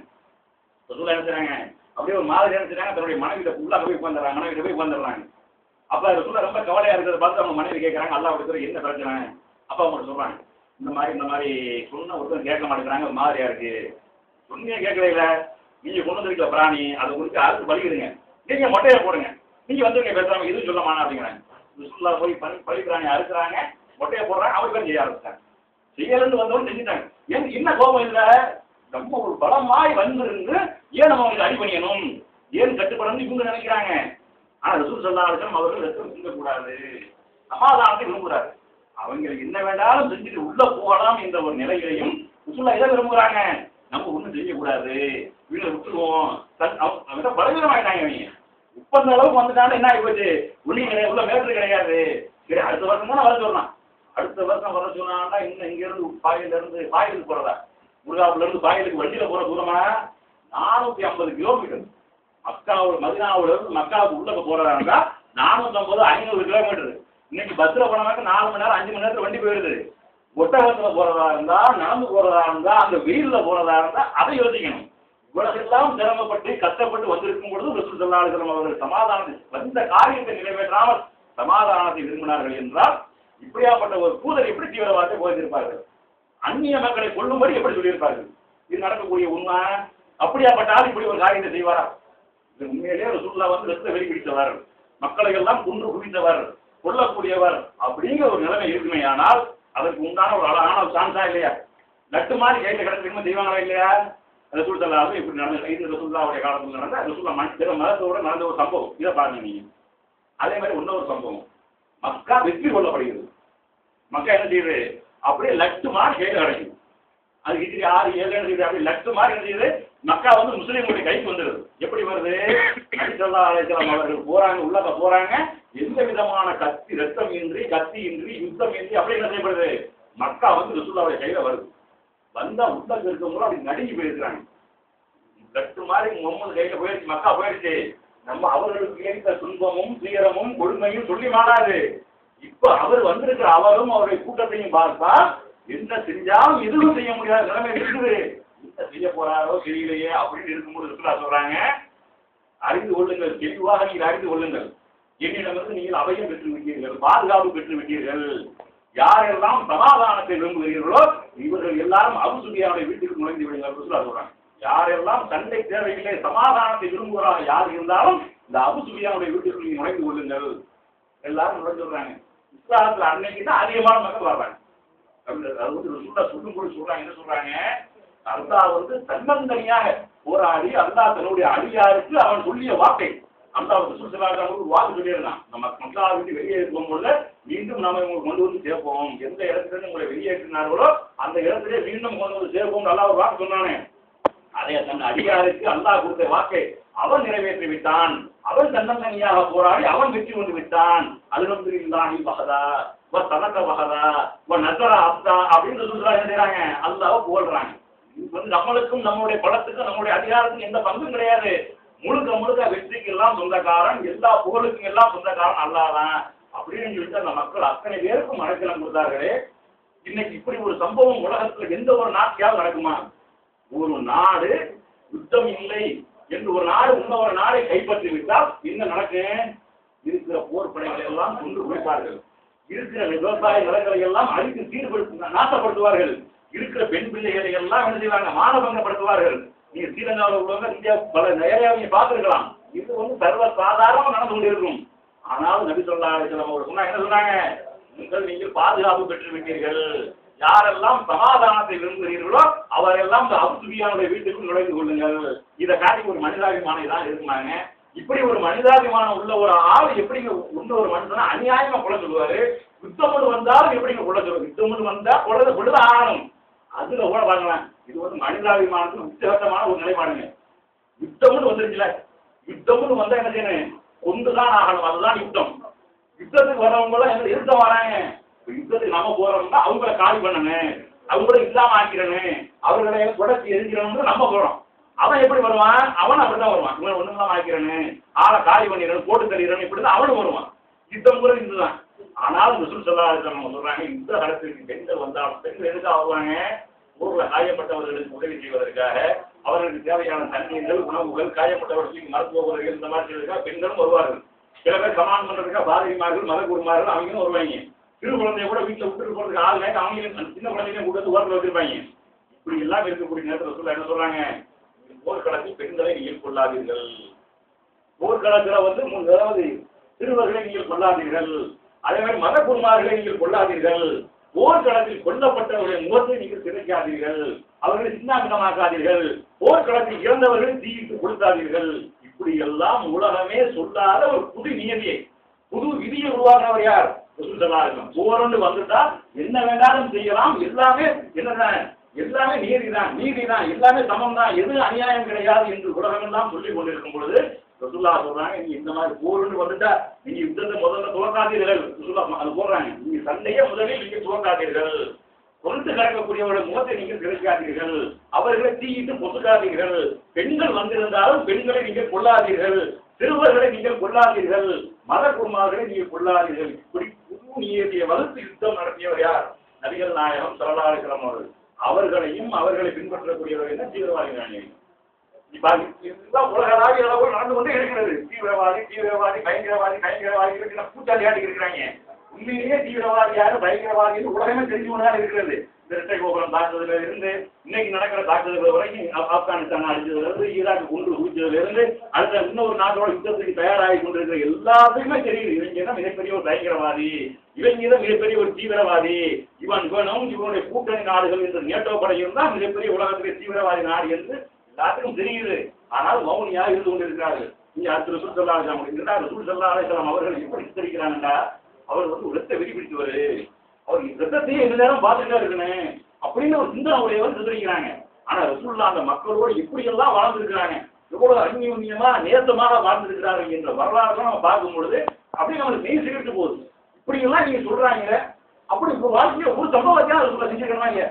சொல்ல நினைச்சாங்க அப்படியே ஒரு மாதிரி நினைச்சாங்க தன்னுடைய மனைவியில ஃபுல்லாக போய் உட்காந்துறாங்க மனைவியில போய் உட்காந்துறாங்க அப்ப ரசூலா ரொம்ப கவலையா இருக்கிறத பார்த்து அவங்க மனைவி கேட்கறாங்க அல்லாஹ் கொடுக்குற என்ன பிரச்சனை அப்பா அவங்க சொல்றாங்க இந்த மாதிரி இந்த மாதிரி சொன்ன ஒருத்தர் கேட்க மாட்டேங்கிறாங்க ஒரு மாதிரியா இருக்கு சொன்னீங்க கேட்கவே இல்ல நீங்க கொண்டு வந்திருக்க பிராணி அதை குறித்து அறுத்து பலிக்கிறீங்க நீங்க மொட்டையை போடுங்க நீங்க வந்துருங்க பேசாம எதுவும் சொல்ல மாட்டா அப்படிங்கிறாங்க ரசூலா போய் பலி பலி பிராணி அறுக்குறாங்க மொட்டையை போடுறாங்க அவருக்கு செய்ய ஆரம்பிச்சாங்க செய்யலன்னு வந்தவங்க செஞ்சுட்டாங்க ஏன் என்ன கோபம் இல்ல நம்ம ஒரு பலமாய் வந்திருந்து ஏன் நம்ம அவங்களுக்கு அடி பண்ணியணும் ஏன் கட்டுப்படணும் இவங்க நினைக்கிறாங்க ஆனா ரசூல் சல்லா அலிஸ்லாம் அவர்கள் ரத்தம் சிந்தக்கூடாது சமாதானத்தை விரும்புகிறாரு அவங்களுக்கு என்ன வேண்டாலும் செஞ்சுட்டு உள்ள போகலாம் என்ற ஒரு நிலையிலையும் ரசூல்லா எதை விரும்புகிறாங்க நம்ம ஒண்ணும் செய்யக்கூடாது இவங்களை விட்டுருவோம் தன் அவ- அவங்க பலவீனமாயிட்டாங்க இவங்க ஒப்பந்த அளவுக்கு வந்துட்டாலும் என்ன ஆகி போச்சு ஒளி கிடையாது உள்ள மேட்ரு கிடையாது சரி அடுத்த வருஷம் தானே வர சொல்லலாம் அடுத்த வருஷம் வர சொன்னான்னா இன்னும் இங்க இருந்து பாயில இருந்து பாயிலுக்கு போறதா முருகாப்புல இருந்து பாயிலுக்கு வண்டியில போற தூரமா நானூத்தி ஐம்பது கிலோமீட்டர் மக்காவோட மதினாவுல இருந்து மக்காவுக்கு உள்ள போறதா இருந்தா நானூத்தி ஐம்பது ஐநூறு கிலோமீட்டர் இன்னைக்கு பஸ்ல போனாக்க நாலு மணி நேரம் அஞ்சு மணி நேரத்துல வண்டி போயிடுது ஒட்டகத்துல போறதா இருந்தா நடந்து போறதா இருந்தா அந்த வெயில்ல போறதா இருந்தா அதை யோசிக்கணும் இவ்வளவெல்லாம் சிரமப்பட்டு கஷ்டப்பட்டு வந்திருக்கும் பொழுது ரசூல் ஸல்லல்லாஹு அலைஹி வஸல்லம் அவர்கள் சமாதானத்தை வந்த காரியத்தை நிறைவேற்றாமல் சமாதானத்தை விரும்பினார்கள் என்றால் இப்படியாப்பட்ட ஒரு தூதர் எப்படி தீவிரவாதத்தை போதிருப்பார்கள் அந்நிய மக்களை கொல்லும்படி எப்படி சொல்லியிருப்பார்கள் இது நடக்கக்கூடிய உண்மை அப்படியாப்பட்ட ஆள் இப்படி ஒரு காரியத்தை செய்வாரா இது உண்மையிலேயே ரசூல்லா வந்து ரத்த வெளி பிடித்தவர் மக்களை எல்லாம் கொன்று குவித்தவர் கொல்லக்கூடியவர் அப்படிங்கிற ஒரு நிலைமை இருக்குமே ஆனால் அதற்கு உண்டான ஒரு அழகான ஒரு சான்ஸா இல்லையா லட்டு மாதிரி கையில கிடச்சிருக்குமே செய்வாங்களா இல்லையா ரசூல் சல்லாவும் இப்படி நடந்த இந்த ரசூல்லாவுடைய காலத்தில் நடந்த ரசூல்லா மண் பிற மதத்தோட நடந்த ஒரு சம்பவம் இதை பாருங்க நீங்க அதே மாதிரி இன்னொரு சம்பவம் மக்கா வெற்றி கொள்ளப்படுகிறது மக்கா என்ன செய்யுது அப்படியே லட்டு மாதிரி கையில கிடைக்கும் அது ஹிஜ்ரி ஆறு ஏழு என்ன செய்யுது அப்படி லட்டு மாதிரி என்ன செய்யுது மக்கா வந்து முஸ்லீம்களுடைய கைக்கு வந்துடுது எப்படி வருது நபிசல்லா அலைஹிஸ்ஸலாம் அவர்கள் போறாங்க உள்ளக போறாங்க எந்த விதமான கத்தி ரத்தம் இன்றி கத்தி இன்றி யுத்தம் இன்றி அப்படி என்ன செய்யப்படுது மக்கா வந்து ரசூல்லாவுடைய கையில வருது வந்தா உள்ளங்க இருக்கவங்களும் அப்படி நடுங்கி போயிருக்கிறாங்க லட்டு மாதிரி முகமது கையில போயிடுச்சு மக்கா போயிடுச்சு நம்ம அவர்களுக்கு ஏற்ற துன்பமும் துயரமும் கொடுமையும் சொல்லி மாறாது இப்ப அவர் வந்திருக்கிற அவரும் அவருடைய கூட்டத்தையும் பார்த்தா என்ன செஞ்சாலும் எதுவும் செய்ய முடியாத நிலைமை இருக்குது என்ன செய்ய போறாரோ தெரியலையே அப்படின்னு இருக்கும்போது இருக்குதா சொல்றாங்க அறிந்து கொள்ளுங்கள் தெளிவாக நீங்கள் அறிந்து கொள்ளுங்கள் என்னிடமிருந்து நீங்கள் அவையும் பெற்று விட்டீர்கள் பாதுகாப்பு பெற்று விட்டீர்கள் யாரெல்லாம் சமாதானத்தை விரும்புகிறீர்களோ இவர்கள் எல்லாரும் அபுசுபியாவுடைய வீட்டுக்கு நுழைந்து விடுங்கள் என்று சொல்லி சொல்றாங்க யாரெல்லாம் சண்டை தேவையில்லை சமாதானத்தை விரும்புகிறாங்க யார் இருந்தாலும் இந்த அபுசுபியாவுடைய வீட்டுக்கு நீங்க நுழைந்து கொள்ளுங்கள் எல்லாரும் நுழைஞ்சு விடுறாங்க இஸ்லாத்துல அன்னைக்கு தான் அதிகமான மக்கள் வர்றாங்க அப்படி அது வந்து ரசூல்லா சொல்லும் போது சொல்றாங்க என்ன சொல்றாங்க அல்லாஹ் வந்து தன்னந்தனியாக போராடி அல்லாஹ் தன்னுடைய அடியாருக்கு அவன் சொல்லிய வார்த்தை அல்லாஹ் ரசூல் ஸல்லல்லாஹு அலைஹி வஸல்லம் ஒரு வாக்கு சொல்லியிருந்தான் நம்ம மக்களா விட்டு வெளியே இருக்கும் பொழுது மீண்டும் நாம உங்களை கொண்டு வந்து சேர்ப்போம் எந்த இடத்துல இருந்து உங்களை வெளியேற்றினார்களோ அந்த இடத்திலே மீண்டும் கொண்டு வந்து சேர்ப்போம் அல்லாஹ் ஒரு வாக்கு சொன்னானே அதை தன் அடியாருக்கு அல்லாஹ் கொடுத்த வாக்கை அவன் நிறைவேற்றி விட்டான் அவன் தன்னந்தனியாக போராடி அவன் வெற்றி கொண்டு விட்டான் அல்ஹம்துலில்லாஹி பஹதா வ தனக்க பஹதா வ நசர அப்தா அப்படின்னு சொல்றாங்க என்ன செய்றாங்க அல்லாஹ் புகழ்றாங்க இது வந்து நம்மளுக்கும் நம்மளுடைய பலத்துக்கும் நம்மளுடைய அதிகாரத்துக்கும் எந்த பங்கும் கிடையாது முழுக்க முழுக்க வெற்றிக்கு எல்லாம் சொந்தக்காரன் எல்லா புகழுக்கும் எல்லாம் சொந்தக்காரன் அல்லாஹ் தான் அப்படின்னு சொல்லிட்டு அந்த மக்கள் அத்தனை பேருக்கும் அடைக்கலம் கொடுத்தார்களே இன்னைக்கு இப்படி ஒரு சம்பவம் உலகத்துல எந்த ஒரு நாட்டியாவது நடக்குமா ஒரு நாடு யுத்தம் இல்லை என்று ஒரு நாடு இன்னொரு நாடை கைப்பற்றி விட்டால் என்ன நடக்கும் இருக்கிற போர் படைகளை எல்லாம் கொண்டு குவிப்பார்கள் இருக்கிற விவசாய நிலங்களை எல்லாம் அழித்து சீர்படுத்த நாசப்படுத்துவார்கள் இருக்கிற பெண் பிள்ளைகளை எல்லாம் என்ன செய்வாங்க மானபங்கப்படுத்துவார்கள் நீங்க ஸ்ரீலங்காவில் உள்ளவங்க இந்தியா பல நிறைய நீங்க பார்த்துருக்கலாம் இது வந்து சர்வ சாதாரணமா நடந்து கொண்டிருக்கும் ஆனால் நபி சொல்லா அலிஸ்லாம் அவர் சொன்னாங்க என்ன சொன்னாங்க நீங்கள் நீங்கள் பாதுகாப்பு பெற்று விட்டீர்கள் யாரெல்லாம் சமாதானத்தை விரும்புகிறீர்களோ அவரெல்லாம் இந்த அபுசுபியானுடைய வீட்டுக்கு நுழைந்து கொள்ளுங்கள் இதை காட்டி ஒரு மனிதாபிமானம் தான் இருந்தாங்க இப்படி ஒரு மனிதாபிமானம் உள்ள ஒரு ஆள் எப்படிங்க உள்ள ஒரு மனுஷனா அநியாயமா கொலை சொல்லுவாரு யுத்தம் வந்தாலும் எப்படிங்க கொலை சொல்லுவாரு யுத்தம் வந்தா கொலை கொள்ளுதான் ஆகணும் அதுல கூட பாருங்களேன் இது வந்து மனிதாபிமானத்துக்கு உச்சகட்டமான ஒரு நிலைப்பாடுங்க யுத்தம்னு வந்துருச்சுல யுத்தம்னு வந்தா என்ன செய்யணும் கொண்டுதான் ஆகணும் அதுதான் யுத்தம் யுத்தத்துக்கு வரவங்க எல்லாம் எங்க இருக்க வராங்க இப்ப யுத்தத்துக்கு நம்ம போறோம்னா அவங்கள காலி பண்ணணும் அவங்கள இல்லாம ஆக்கிறணும் அவர்களை தொடர்ச்சி எரிஞ்சிடணும்னு நம்ம போறோம் அவன் எப்படி வருவான் அவன் அப்படிதான் வருவான் இவன் ஒண்ணுலாம் ஆக்கிறேன்னு ஆளை காலி பண்ணிடுறேன் போட்டு தள்ளிடுறேன் இப்படிதான் அவனும் வருவான் யுத்தம் கூட இதுதான் ஆனாலும் ரசூல் ஸல்லல்லாஹு அலைஹி வஸல்லம் சொல்றாங்க இந்த காலத்திற்கு பெண்கள் வந்தாலும் பெண்கள் எதுக்காக வருவாங்க ஊர்ல காயப்பட்டவர்களுக்கு உதவி செய்வதற்காக அவர்களுக்கு தேவையான தண்ணீர்கள் உணவுகள் காயப்பட்டவர்களுக்கு மருத்துவ உதவிகள் இந்த மாதிரி செய்வதற்காக பெண்களும் வருவார்கள் சில பேர் கமாண்ட் பண்றதுக்காக பாதகிமார்கள் மதகுருமார்கள் அவங்களும் வருவாங்க சிறு குழந்தைய கூட வீட்டுல விட்டுட்டு போறதுக்கு ஆள் இல்லை அவங்களும் அந்த சின்ன குழந்தைங்க கூட வந்து ஓரத்தில் வச்சிருப்பாங்க இப்படி எல்லாம் இருக்கக்கூடிய நேரத்தில் சொல்ல என்ன சொல்றாங்க போர்க்களத்தில் பெண்களை நீங்கள் கொள்ளாதீர்கள் போர்க்களத்தில் வந்து மூணு அதாவது சிறுவர்களை நீங்கள் கொள்ளாதீர்கள் அதே மாதிரி மத குருமார்களை நீங்கள் கொள்ளாதீர்கள் போர்க்களத்தில் கொல்லப்பட்டவர்களின் முகத்தை நீங்கள் சிதைக்காதீர்கள் அவர்களை சின்னாபின்னமாக்காதீர்கள் போர்க்களத்தில் இறந்தவர்களை தீயிட்டு கொடுக்காதீர்கள் இப்படி எல்லாம் உலகமே சொல்லாத ஒரு புது நியதியை புது விதியை உருவாக்குறவர் யார் ரசூல் ஸல்லல்லாஹு அலைஹி வஸல்லம். போர்ன்னு வந்துட்டா என்ன வேண்டாலும் செய்யலாம் எல்லாமே என்னதான் எல்லாமே நீதி தான் நீதி தான் எல்லாமே சமம் தான் எது அநியாயம் கிடையாது என்று உலகமெல்லாம் சொல்லிக் கொண்டிருக்கும் பொழுது ரசூல்லா சொல்றாங்க நீங்க இந்த மாதிரி போர்னு வந்துட்டா நீங்க யுத்தத்தை முதல்ல துவக்காதீர்கள் ரசூல்லா அது போடுறாங்க நீங்க சண்டையே முதலில் நீங்க துவக்காதீர்கள் கொண்டு கிடக்கக்கூடியவருடைய முகத்தை நீங்கள் கிடைக்காதீர்கள் அவர்களை தீயிட்டு பொசுக்காதீர்கள் பெண்கள் வந்திருந்தாலும் பெண்களை நீங்கள் கொள்ளாதீர்கள் சிறுவர்களை நீங்கள் கொள்ளாதீர்கள் மத குருமார்களை நீங்கள் கொள்ளாதீர்கள் இப்படி புது நியதியை வகுத்து யுத்தம் நடத்தியவர் யார் நபிகள் நாயகம் சரலாரிக்கிறம் அவர்கள் அவர்களையும் அவர்களை பின்பற்றக்கூடியவர்கள் என்ன தீவிரவாதிகள் இப்ப இதுதான் உலகளாவிய அளவில் நடந்து கொண்டே இருக்கிறது தீவிரவாதி தீவிரவாதி பயங்கரவாதி பயங்கரவாதி இருக்கிற கூட்டாளியாடி இருக்கிறாங்க உண்மையிலேயே தீவிரவாதி யாரு பயங்கரவாதி உலகமே தெரிஞ்சு கொண்டுதான் இருக்கிறது இந்த இரட்டை கோபுரம் தாக்குதல இருந்து இன்னைக்கு நடக்கிற தாக்குதல் வரைக்கும் ஆப்- ஆப்கானிஸ்தான் அடிச்சதுல இருந்து ஈராக் குண்டு குவிச்சதுல இருந்து அடுத்த இன்னொரு நாட்டோட யுத்தத்துக்கு தயாராகி கொண்டிருக்கிற எல்லாத்துக்குமே தெரியுது இவங்க தான் மிகப்பெரிய ஒரு பயங்கரவாதி இவங்க தான் மிகப்பெரிய ஒரு தீவிரவாதி இவன் இவனும் இவனுடைய கூட்டணி நாடுகள் என்று நேட்டோ படையும் தான் மிகப்பெரிய உலகத்திலே தீவிரவாதி நாடு என்று எல்லாத்துக்கும் தெரியுது ஆனால் மௌனியா இருந்து கொண்டிருக்கிறார்கள் நீங்க அடுத்த ரசூல் சல்லா அலிஸ்லாம் இரண்டாவது ரசூல் சல்லா அலிஸ்லாம் அவர்கள் எப்படி சித்தரிக்கிறாங்கடா அவர் வந்து ரத்த வெறி பிடித்தவர் அவர் ரத்தத்தையே எந்த நேரம் பார்த்துட்டே இருக்கணும் அப்படின்னு ஒரு சிந்தனை உடையவர் சித்தரிக்கிறாங்க ஆனா ரசூல்லா அந்த மக்களோடு எப்படி எல்லாம் வாழ்ந்திருக்கிறாங்க எவ்வளவு அந்நியுன்யமா நேசமாக வாழ்ந்திருக்கிறார்கள் என்ற வரலாறு நம்ம பார்க்கும் பொழுது அப்படியே நம்மளுக்கு மெய் சிரிட்டு போகுது இப்படி எல்லாம் நீங்க சொல்றாங்க அப்படி இப்ப வாழ்க்கையில ஒரு சம்பவத்தையா ரசூல்லா செஞ்சிருக்கிறாங்க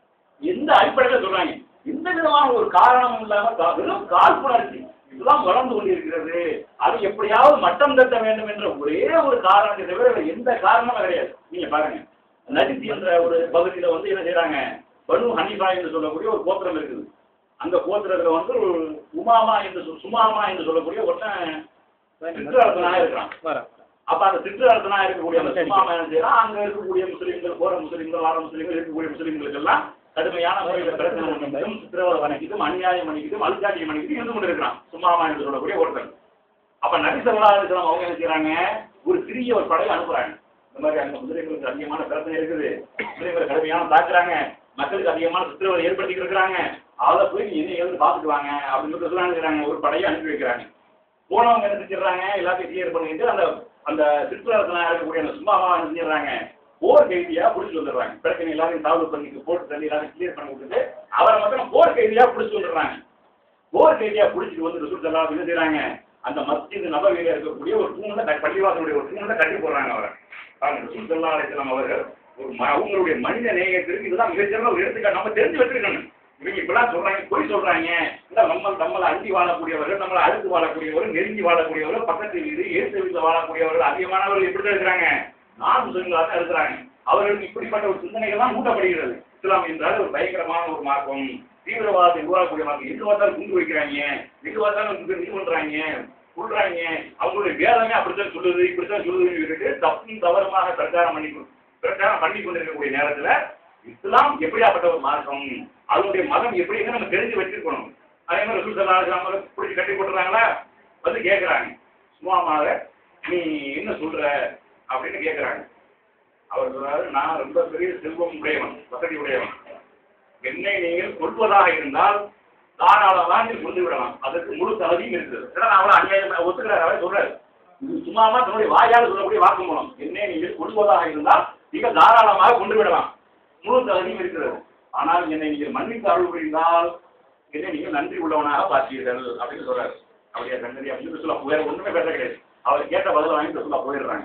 எந்த அடிப்படையில சொல்றாங்க எந்த விதமான ஒரு காரணமும் இல்லாம கா- வெறும் காழ்ப்புணர்ச்சி இதுதான் வளர்ந்து கொண்டிருக்கிறது அது எப்படியாவது மட்டம் தட்ட வேண்டும் என்ற ஒரே ஒரு காரணத்தை தவிர வேற எந்த காரணமும் கிடையாது நீங்க பாருங்க நடித்தி என்ற ஒரு பகுதியில வந்து என்ன செய்றாங்க பனு ஹனீஃபா என்று சொல்லக்கூடிய ஒரு கோத்திரம் இருக்குது அந்த கோத்திரத்துல வந்து ஒரு உமாமா என்று சொல் சுமாமா என்று சொல்லக்கூடிய ஒருத்தன் சித்திரத்தனா இருக்கிறான் வரேன் அப்ப அந்த சித்திரத்தனா இருக்கக்கூடிய அந்த சுமாமா என்ன செய்யறான் அங்க இருக்கக்கூடிய முஸ்லிம்கள் போற முஸ்லிம்கள் வார முஸ்லிம்கள் இருக்கக்கூடிய முஸ்லிம்களுக்கு எல்லாம் கடுமையான முறையில் பிரச்சனை பண்ணிக்கிட்டும் சித்திரவதை பண்ணிக்கிட்டும் அநியாயம் பண்ணிக்கிட்டும் அழுக்காட்டியம் பண்ணிக்கிட்டும் இருந்து கொண்டிருக்கிறான் சும்மாமா என்று சொல்லக்கூடிய ஒருத்தன் அப்ப நபி ஸல்லல்லாஹு அலைஹி வஸல்லம் அவங்க என்ன செய்றாங்க ஒரு சிறிய ஒரு படையை அனுப்புறாங்க இந்த மாதிரி அந்த முஸ்லிம்களுக்கு அதிகமான பிரச்சனை இருக்குது முஸ்லிம்கள் கடுமையான தாக்குறாங்க மக்களுக்கு அதிகமான சித்திரவதை ஏற்படுத்தி இருக்கிறாங்க அதை போய் நீ என்ன எழுந்து பார்த்துட்டு வாங்க அப்படின்னு சொல்லுறாங்க ஒரு படையை அனுப்பி வைக்கிறாங்க போனவங்க என்ன செஞ்சிடறாங்க எல்லாத்தையும் கிளியர் பண்ணிட்டு அந்த அந்த சிற்றரசனா இருக்கக்கூடிய அந்த சும்மாவா என்ன செஞ்சிடறாங்க போர் கைதியா பிடிச்சி வந்துடுறாங்க பிரச்சனை எல்லாரையும் சால்வ் பண்ணி போட்டு தள்ளி எல்லாரும் கிளியர் பண்ணி விட்டுட்டு அவரை மட்டும் போர் கைதியா பிடிச்சி வந்துடுறாங்க போர் கைதியா பிடிச்சிட்டு வந்து ரசூல் எல்லாம் என்ன செய்றாங்க அந்த மஸ்ஜித் நபவியில இருக்கக்கூடிய ஒரு தூண்ல க- பள்ளிவாசலுடைய ஒரு தூண்ல கட்டி போடுறாங்க அவரை பாருங்க ரசூல் ஸல்லல்லாஹு அலைஹி வஸல்லம் அவர்கள் ஒரு ம- அவங்களுடைய மனித நேயத்திற்கு இதுதான் மிகச்சிறந்த ஒரு எடுத்துக்காட்டு நம்ம தெரிஞ்சு வச்சிருக்கணும் இவங்க இப்பெல்லாம் சொல்றாங்க பொய் சொல்றாங்க இல்ல நம்ம நம்மளை அண்டி வாழக்கூடியவர்கள் நம்மளை அடுத்து வாழக்கூடியவர்கள் நெருங்கி வாழக்கூடியவர்கள் பக்கத்து வீடு ஏற்று வீட்டில் வாழக்கூடியவர்கள் அதிகமானவர்கள் எப்படி தான் இருக்கிறாங்க நான் முஸ்லிம்களாக தான் இருக்கிறாங்க அவர்களுக்கு இப்படிப்பட்ட ஒரு சிந்தனைகள்லாம் மூட்டப்படுகிறது இஸ்லாம் என்றால் ஒரு பயங்கரமான ஒரு மார்க்கம் தீவிரவாதத்தை உருவாக்கக்கூடிய மார்க்கம் எங்க பார்த்தாலும் குண்டு வைக்கிறாங்க எங்க பார்த்தாலும் இது இது பண்றாங்க சொல்றாங்க அவங்களுடைய வேதமே அப்படித்தான் சொல்லுது இப்படித்தான் சொல்லுதுன்னு சொல்லிட்டு தப்பும் தவறுமாக பிரச்சாரம் பண்ணி கொ- பிரச்சாரம் பண்ணி கொண்டிருக்கக்கூடிய நேரத்துல இஸ்லாம் எப்படியாப்பட்ட ஒரு மார்க்கம் அதனுடைய மதம் எப்படின்னு நம்ம தெரிஞ்சு வச்சிருக்கணும் அதே மாதிரி ரசூல் ஸல்லல்லாஹு அலைஹி வஸல்லம் பிடிச்சி கட்டி போட்டுறாங்களா வந்து கேட்குறாங்க சும்மாமாக நீ என்ன சொல்ற அப்படின்னு கேட்குறாங்க அவர் சொல்றாரு நான் ரொம்ப பெரிய செல்வம் உடையவன் வசதி உடையவன் என்னை நீங்கள் கொள்வதாக இருந்தால் தாராளமாக நீ கொண்டு விடலாம் அதற்கு முழு தகுதியும் இருக்குது ஏன்னா நான் அவ்வளோ அநியாயம் ஒத்துக்கிறார் அவர் சொல்றாரு இது சும்மாமா தன்னுடைய வாயால் சொல்லக்கூடிய வாக்கு மூலம் என்னை நீங்கள் கொள்வதாக இருந்தால் நீங்கள் தாராளமாக கொண்டு விடலாம் முழு தகுதியும் இருக்கிறது ஆனால் என்னை நீங்கள் மன்னித்து அருள் புரிந்தால் என்னை நீங்கள் நன்றி உள்ளவனாக பார்த்தீர்கள் அப்படின்னு சொல்றாரு அப்படியே நன்றி அப்படின்னு சொல்ல வேற ஒண்ணுமே பேச கிடையாது அவர் கேட்ட பதில் வாங்கி சொல்ல போயிடுறாங்க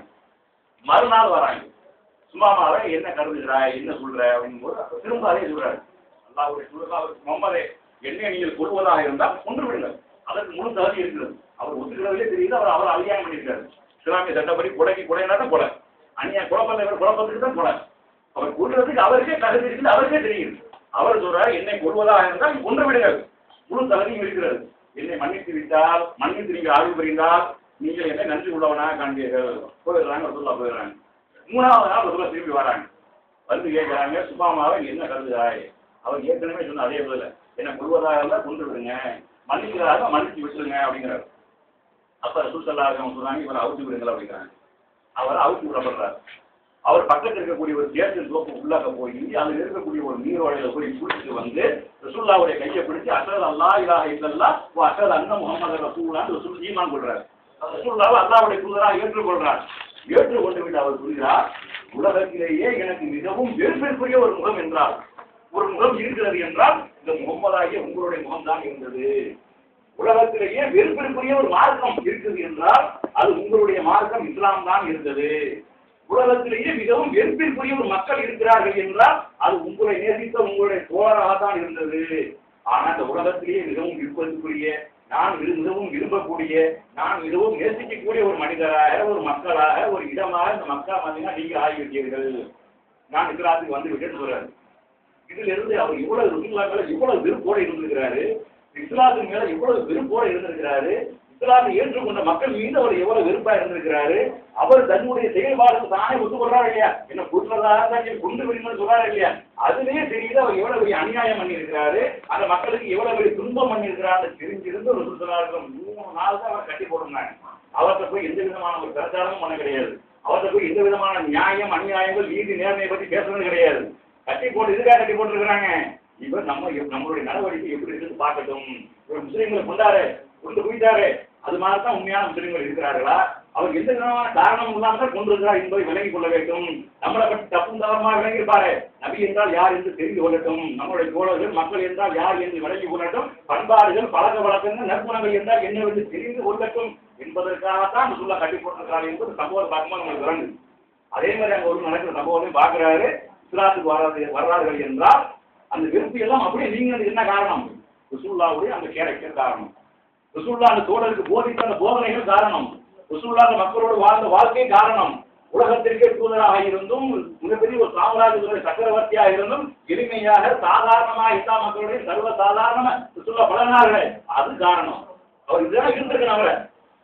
மறுநாள் வராங்க சும்மாமாவை என்ன கருதுகிறாய் என்ன சொல்ற அப்படிங்கும் போது திரும்ப அதே சொல்றாரு அல்லாவுடைய சொல்லுங்க அவர் முகமதே என்னை நீங்கள் கொள்வதாக இருந்தால் கொன்று விடுங்கள் அதற்கு முழு தகுதி இருக்கிறது அவர் ஒத்துக்கிறதுலே தெரியுது அவர் அவர் அநியாயம் பண்ணியிருக்காரு இஸ்லாமிய சட்டப்படி கொலைக்கு கொலைனா தான் கொலை அநியா குழப்பம் குழப்பத்துக்கு தான் கொலை அவர் கொள்றதுக்கு அவருக்கே தகுதி இருக்குது அவருக்கே தெரியுது அவர் சொல்றாரு என்னை கொள்வதாக இருந்தால் கொன்று விடுங்கள் முழு தகுதியும் இருக்கிறது என்னை மன்னித்து விட்டால் மன்னித்து நீங்கள் ஆய்வு புரிந்தால் நீங்கள் என்னை நன்றி உள்ளவனாக காண்பீர்கள் போயிடுறாங்க ரசூல்லா போயிடுறாங்க மூணாவது நாள் ரசூல்லா திரும்பி வராங்க வந்து கேட்குறாங்க சுபாமாவை நீ என்ன கருதுகிறாய் அவர் ஏற்கனவே சொன்ன அதே பதில் என்னை கொள்வதாக இருந்தால் கொண்டு விடுங்க மன்னிக்கிறதாக மன்னிச்சு விட்டுருங்க அப்படிங்கிறார் அப்ப ரசூல் சல்லா அவங்க சொல்றாங்க இவரை அவுத்து விடுங்கள் அப்படிங்கிறாங்க அவர் அவுத்து விடப்படுறாரு அவர் பக்கத்தில் இருக்கக்கூடிய ஒரு தேர்தல் தோப்பு உள்ளாக போய் அதில் இருக்கக்கூடிய ஒரு நீரோடையில போய் குளிச்சுட்டு வந்து ரசூல்லாவுடைய கையை பிடிச்சு அசல் அல்லா இலா இல்லல்லா அசல் அண்ணன் முகமது ரசூல்லான்னு ரசூல் ஈமான் கொள்றாரு ரசூல்லாவை அல்லாவுடைய தூதராக ஏற்றுக்கொள்றார் ஏற்றுக்கொண்டு விட்டு அவர் சொல்கிறார் உலகத்திலேயே எனக்கு மிகவும் வெறுப்பிற்குரிய ஒரு முகம் என்றார் ஒரு முகம் இருக்கிறது என்றால் இந்த முகமதாகிய உங்களுடைய முகம்தான் இருந்தது உலகத்திலேயே வெறுப்பிற்குரிய ஒரு மார்க்கம் இருக்குது என்றால் அது உங்களுடைய மார்க்கம் இஸ்லாம் தான் இருந்தது உலகத்திலேயே மிகவும் வெறுப்பிற்குரிய ஒரு மக்கள் இருக்கிறார்கள் என்றால் அது உங்களை நேசித்த உங்களுடைய தோழராக தான் இருந்தது ஆனால் இந்த உலகத்திலேயே மிகவும் விருப்பத்துக்குரிய நான் விரு- மிகவும் விரும்பக்கூடிய நான் மிகவும் நேசிக்கக்கூடிய ஒரு மனிதராக ஒரு மக்களாக ஒரு இடமாக இந்த மக்கள் பார்த்தீங்கன்னா நீங்க ஆகிவிட்டீர்கள் நான் இஸ்லாத்துக்கு வந்து விட்டேன்னு சொல்றாரு இதுல இருந்து அவர் இவ்வளவு ருசுல்லா மேல இவ்வளவு விருப்போட இருந்திருக்கிறாரு இஸ்லாத்தின் மேல இவ்வளவு விருப்போட இருந்திருக்கிறாரு இஸ்லாத்தை ஏற்றுக்கொண்ட மக்கள் மீது அவர் எவ்வளவு வெறுப்பா இருந்திருக்கிறாரு அவர் தன்னுடைய செயல்பாடுக்கு தானே ஒத்துக்கொள்றாரு இல்லையா என்ன கொள்றதா இருந்தா நீ கொண்டு விடுங்கன்னு சொல்றாரு இல்லையா அதுலயே தெரியுது அவர் எவ்வளவு பெரிய அநியாயம் பண்ணியிருக்கிறாரு அந்த மக்களுக்கு எவ்வளவு பெரிய துன்பம் பண்ணியிருக்கிறாரு தெரிஞ்சிருந்து ஒரு சுற்றுலாக்கள் மூணு நாள் தான் அவர் கட்டி போட்டிருந்தாங்க அவர்கிட்ட போய் எந்த விதமான ஒரு பிரச்சாரமும் பண்ண கிடையாது அவர்கிட்ட போய் எந்த விதமான நியாயம் அநியாயங்கள் நீதி நேர்மையை பத்தி பேசுறது கிடையாது கட்டி போட்டு இதுக்காக கட்டி போட்டுருக்காங்க இவர் நம்ம நம்மளுடைய நடவடிக்கை எப்படி இருக்குன்னு பார்க்கட்டும் இவர் முஸ்லீம்களை கொண்டாரு கொண்டு போயிட்டாரு அது மாதிரி தான் உண்மையான முஸ்லீம்கள் இருக்கிறார்களா அவர் எந்த விதமான காரணமும் இல்லாமல் தான் கொண்டிருக்கிறார் என்பதை விளங்கிக் கொள்ள வேண்டும் நம்மளை பற்றி தப்பும் தவறமாக விளங்கியிருப்பாரு நபி என்றால் யார் என்று தெரிந்து கொள்ளட்டும் நம்மளுடைய தோழர்கள் மக்கள் என்றால் யார் என்று விளங்கிக் கொள்ளட்டும் பண்பாடுகள் பழக்க வழக்கங்கள் நற்குணங்கள் என்றால் என்னவென்று தெரிந்து கொள்ளட்டும் என்பதற்காகத்தான் அந்த சொல்ல கட்டி போட்டிருக்கிறார் என்பது சம்பவம் பார்க்கும்போது நம்மளுக்கு விளங்குது அதே மாதிரி அங்க ஒரு நடக்கிற சம்பவத்தையும் பார்க்கிறாரு இஸ்லாத்துக்கு வராது வர்றார்கள் என்றால் அந்த வெறுப்பு எல்லாம் அப்படியே நீங்க என்ன காரணம் ரசூல்லாவுடைய அந்த கேரக்டர் காரணம் ரசூல்லா அந்த தோழருக்கு போதித்த அந்த போதனைகள் காரணம் ரசூல்லா அந்த மக்களோடு வாழ்ந்த வாழ்க்கை காரணம் உலகத்திற்கே தூதராக இருந்தும் மிகப்பெரிய ஒரு சாம்ராஜ்யத்துடைய சக்கரவர்த்தியாக இருந்தும் எளிமையாக சாதாரணமாக எல்லா மக்களுடைய சர்வ சாதாரண ரசூல்லா பலனார்கள் அது காரணம் அவர் இதெல்லாம் இருந்திருக்கணும் அவரை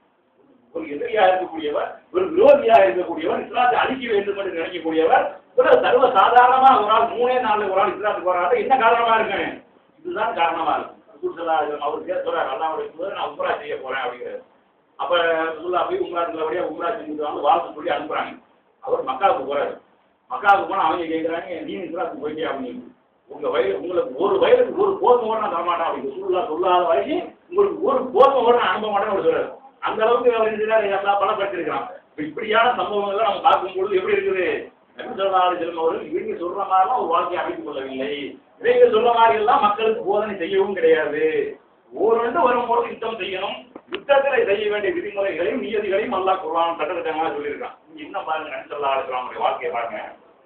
ஒரு எதிரியாக இருக்கக்கூடியவர் ஒரு விரோதியாக இருக்கக்கூடியவர் இஸ்லாத்தை அழிக்க வேண்டும் என்று நினைக்கக்கூடியவர் ஒரு சர்வ சாதாரணமா ஒரு ஆள் மூணே நாலு ஒரு ஆள் இஸ்லாத்துக்கு வராது என்ன காரணமா இருக்கு இதுதான் காரணமா இருக்கு ரசூல் ஸல்லல்லாஹு அலைஹி வஸல்லம் அவர் பேர் சொல்றாரு அல்லாஹ்வுடைய தூதர் நான் உம்ரா செய்ய போறேன் அப்படிங்கிறாரு அப்ப ரசூல்லா போய் உம்ரா இருந்தபடியா உம்ரா செஞ்சுட்டு வந்து வாழ்த்து சொல்லி அனுப்புறாங்க அவர் மக்காவுக்கு போறாரு மக்காவுக்கு போனா அவங்க கேட்குறாங்க நீ இஸ்லாத்துக்கு போயிட்டியா அப்படின்னு உங்க வயது உங்களுக்கு ஒரு வயதுக்கு ஒரு போதும் கூட நான் தரமாட்டேன் அப்படி ரசூல்லா சொல்லாத வரைக்கும் உங்களுக்கு ஒரு போதும் கூட நான் அனுப்ப மாட்டேன்னு அவர் சொல்றாரு அந்த அளவுக்கு அவர் இருக்கிறார் எல்லாம் பலப்படுத்திருக்கிறான் இப்ப இப்படியான சம்பவங்களை நம்ம பார்க்கும்பொழுது எப்படி இருக்குது நபிசல்லாறு செல்லும் அவர்கள் இவங்க சொல்ற மாதிரிலாம் ஒரு வாழ்க்கையை அமைத்துக் கொள்ளவில்லை இவங்க சொல்ற மாதிரி எல்லாம் மக்களுக்கு போதனை செய்யவும் கிடையாது ஓரெண்டு வரும்போது யுத்தம் செய்யணும் யுத்தத்தில் செய்ய வேண்டிய விதிமுறைகளையும் நியதிகளையும் நல்லா குர்ஆன் சட்டத்திட்டமாக சொல்லியிருக்கான் இங்க இன்னும் பாருங்க நபிசல்லா இருக்கிறவங்களுடைய வாழ்க்கையை பாருங்க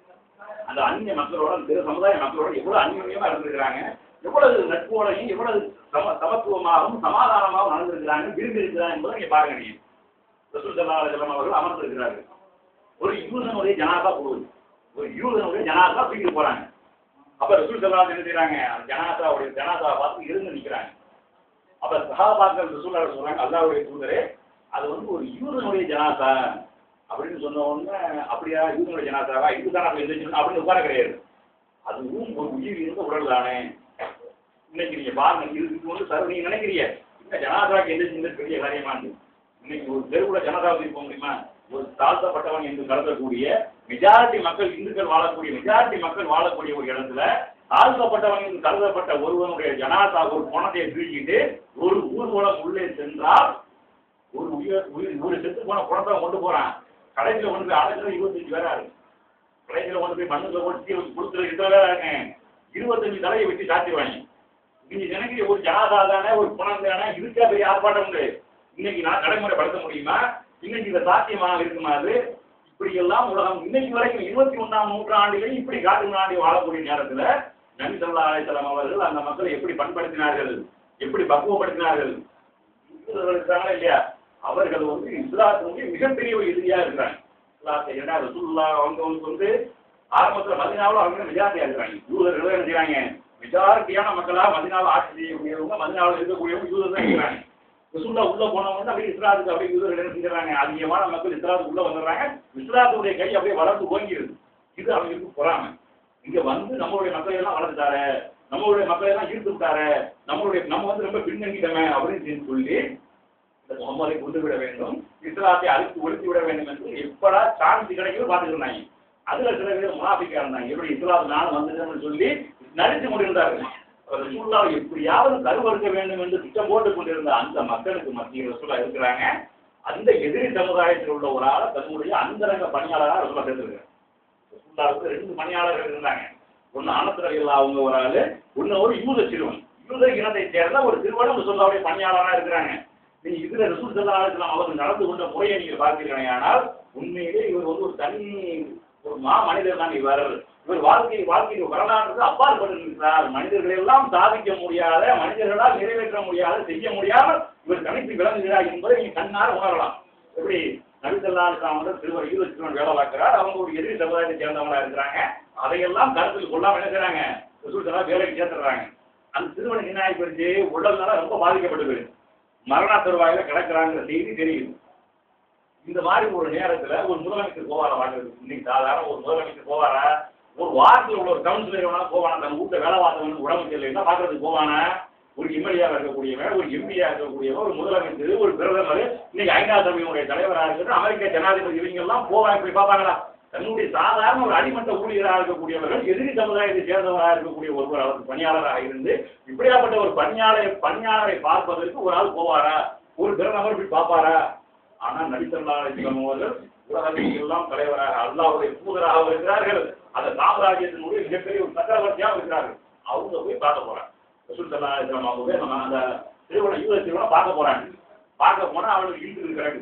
அந்த அந்நிய மக்களோட அந்த பிற சமுதாய மக்களோட எவ்வளவு அந்நியமா இருந்திருக்கிறாங்க எவ்வளவு நட்போடையும் எவ்வளவு சம சமத்துவமாகவும் சமாதானமாகவும் நடந்திருக்கிறாங்க விரும்பி இருக்கிறாங்க என்பதை நீங்க பாருங்க நீங்க ரசூல் சல்லா அலுவலம் அவர்கள் அமர்ந்திருக்கிறார்கள் ஒரு யூதனுடைய ஜனாதா போகுது ஒரு யூதனுடைய ஜனாதா தூக்கிட்டு போறாங்க அப்ப ரசூல் சல்லா என்ன செய்றாங்க அந்த ஜனாதாவுடைய ஜனாதாவை பார்த்து இருந்து நிக்கிறாங்க அப்ப சஹாபாக்கள் ரசூல்லா சொல்றாங்க அல்லாஹ்வுடைய தூதரே அது வந்து ஒரு யூதனுடைய ஜனாதா அப்படின்னு சொன்ன உடனே அப்படியா யூதனுடைய ஜனாதாவா இதுதான் அப்படி இருந்துச்சு அப்படின்னு உட்கார கிடையாது அதுவும் ஒரு உயிர் இருந்த உடல் தானே இன்னைக்கு நீங்க பாருங்க இது இது வந்து சார் நீங்க நினைக்கிறீங்க இந்த ஜனாதாவுக்கு எந்த சின்ன பெரிய காரியமானது இன்னைக்கு ஒரு தெருவுல ஜனதாவுக்கு போக முடியுமா ஒரு தாழ்த்தப்பட்டவன் என்று கருதக்கூடிய மெஜாரிட்டி மக்கள் இந்துக்கள் வாழக்கூடிய மெஜாரிட்டி மக்கள் வாழக்கூடிய ஒரு இடத்துல தாழ்த்தப்பட்டவன் என்று கருதப்பட்ட ஒருவனுடைய ஜனாதா ஒரு பணத்தை தூக்கிட்டு ஒரு ஊர்வலம் உள்ளே சென்றால் ஒரு உயிர் உயிர் ஒரு செத்து போன குழந்தை கொண்டு போறான் கடைசியில் கொண்டு போய் அடைச்சது இருபத்தஞ்சு பேரா இருக்கு கடைசியில் கொண்டு போய் மண்ணுல ஒட்டி கொடுத்துற இதில் இருக்கேன் இருபத்தஞ்சு தலையை வெட்டி சாத்திடுவாங்க நீங்க நினைக்கிற ஒரு ஜனாதா தானே ஒரு பணம் தானே இதுக்கா பெரிய ஆர்ப்பாட்டம் உண்டு இன்னைக்கு நான் நடைமுறைப்படுத்த முடியுமா இன்னைக்கு இதை சாத்தியமாக இருக்குமா அது இப்படி எல்லாம் உலகம் இன்னைக்கு வரைக்கும் இருபத்தி ஒன்றாம் நூற்றாண்டிலே இப்படி காட்டு நாடி வாழக்கூடிய நேரத்துல நபி ஸல்லல்லாஹு அலைஹி வஸல்லம் அவர்கள் அந்த மக்களை எப்படி பண்படுத்தினார்கள் எப்படி பக்குவப்படுத்தினார்கள் யூதர்கள் இருக்காங்களா இல்லையா அவர்கள் வந்து இஸ்லாத்தினுடைய மிகப்பெரிய ஒரு எதிரியா இருக்கிறாங்க இஸ்லாத்தை ஏன்னா ரசூலுல்லாஹ் அவங்க வந்து வந்து ஆரம்பத்துல மதினாவில் அவங்க மெஜாரிட்டியா இருக்கிறாங்க யூதர்கள் என்ன செய்றாங்க மெஜாரிட்டியான மக்களா மதினாவில் ஆட்சி செய்யக்கூடியவங்க மதினாவில் இருக்கக்கூடியவங்க யூதர் தான் இருக்கிறாங்க ரசூல்லா உள்ள போனவங்க அப்படியே இஸ்லாத்துக்கு அப்படியே யூதர்கள் என்ன செஞ்சுறாங்க அதிகமான மக்கள் இஸ்லாத்துக்கு உள்ள வந்துடுறாங்க இஸ்லாத்துடைய கை அப்படியே வளர்ந்து ஓங்கிருது இது அவங்களுக்கு பொறாமை இங்க வந்து நம்மளுடைய மக்களை எல்லாம் வளர்த்துட்டாரு நம்மளுடைய மக்களை எல்லாம் ஈர்த்து விட்டாரு நம்மளுடைய நம்ம வந்து ரொம்ப பின்னங்கிட்டமே அப்படின்னு சொல்லி இந்த முகமதை கொண்டு விட வேண்டும் இஸ்லாத்தை அழித்து ஒழித்து விட வேண்டும் என்று எப்படா சான்ஸ் கிடைக்குது பார்த்துட்டு இருந்தாங்க அதுல சில பேர் முனாஃபிக்கா இருந்தாங்க எப்படி இஸ்லாம் நான் வந்துட்டேன்னு சொல்லி நடித்து கொண்டிருந்தார்கள் ரசூல்லாவை எப்படியாவது கருவறுக்க வேண்டும் என்று திட்டம் போட்டுக் கொண்டிருந்த அந்த மக்களுக்கு மத்தியில் ரசூல்லா இருக்கிறாங்க அந்த எதிரி சமுதாயத்தில் உள்ள ஒரு ஆளை தன்னுடைய அந்தரங்க பணியாளராக ரசூல்லா சேர்ந்திருக்காங்க ரசூல்லாவுக்கு ரெண்டு பணியாளர்கள் இருந்தாங்க ஒன்னு ஆனத்திரர்கள் அவங்க ஒரு ஆளு ஒன்னு ஒரு யூத சிறுவன் யூத இனத்தை சேர்ந்த ஒரு சிறுவன் ரசூல்லாவுடைய பணியாளராக இருக்கிறாங்க நீங்க இதுல ரசூல் சல்லா அலிஸ்லாம் அவர்கள் நடந்து கொண்ட முறையை நீங்க பார்த்தீர்கள் ஆனால் உண்மையிலே இவர் வந்து ஒரு தனி ஒரு மா மனிதர் தான் இவர் இவர் வாழ்க்கை வாழ்க்கை வரலாற்று அப்பாற்பட்டிருக்கிறார் மனிதர்கள் எல்லாம் சாதிக்க முடியாத மனிதர்களால் நிறைவேற்ற முடியாத செய்ய முடியாமல் இவர் தனித்து விளங்குகிறார் என்பதை நீங்க கண்ணார உணரலாம் எப்படி நபிசல்லா அலிஸ்லாம் வந்து திருவர் யூத சிறுவன் வேலை பார்க்கிறார் அவங்க ஒரு எதிரி சமுதாயத்தை சேர்ந்தவங்களா இருக்கிறாங்க அதையெல்லாம் கருத்தில் கொள்ளாம என்ன செய்றாங்க ரசூல் சல்லா வேலைக்கு சேர்த்துறாங்க அந்த சிறுவனுக்கு என்ன ஆகி போயிடுச்சு உடல்நல ரொம்ப பாதிக்கப்பட்டு போயிடுச்சு மரண தருவாயில கிடக்குறாங்கிற செய்தி தெரியுது இந்த மாதிரி ஒரு நேரத்துல ஒரு முதலமைச்சர் போவாரா வாழ்றது இன்னைக்கு சாதாரண ஒரு முதலமைச்சர் போவாரா ஒரு வாரத்தில் உள்ள ஒரு கவுன்சிலர் வேணா போவானா தன் வீட்டுல வேலை பார்த்தவன் உடம்பு சரியில்லைன்னா பாக்குறதுக்கு போவானா ஒரு எம்எல்ஏவா இருக்கக்கூடியவன் ஒரு எம்பியா இருக்கக்கூடியவன் ஒரு முதலமைச்சர் ஒரு பிரதமர் இன்னைக்கு ஐநா சபையினுடைய தலைவராக இருக்கட்டும் அமெரிக்க ஜனாதிபதி இவங்க எல்லாம் போவாங்க போய் பார்ப்பாங்களா தன்னுடைய சாதாரண ஒரு அடிமட்ட ஊழியராக இருக்கக்கூடியவர்கள் எதிரி சமுதாயத்தை சேர்ந்தவராக இருக்கக்கூடிய ஒருவர் அவருக்கு பணியாளராக இருந்து இப்படியாப்பட்ட ஒரு பணியாளரை பணியாளரை பார்ப்பதற்கு ஒரு ஆள் போவாரா ஒரு பிரதமர் போய் பார்ப்பாரா ஆனா நடித்தல்லா அவர்கள் உலகத்தில் எல்லாம் தலைவராக அல்லாவுடைய தூதராக இருக்கிறார்கள் அந்த சாம்ராஜ்யத்தினுடைய மிகப்பெரிய ஒரு சக்கரவர்த்தியாக இருக்கிறார்கள் அவங்க போய் பார்க்க போறாங்க ரசூல் சல்லா அலிஸ்லாம் அவங்க போய் நம்ம அந்த திருவண்ண யூத திருவண்ண பார்க்க போறாங்க பார்க்க போனா அவங்களுக்கு இழுத்து இருக்கிறாங்க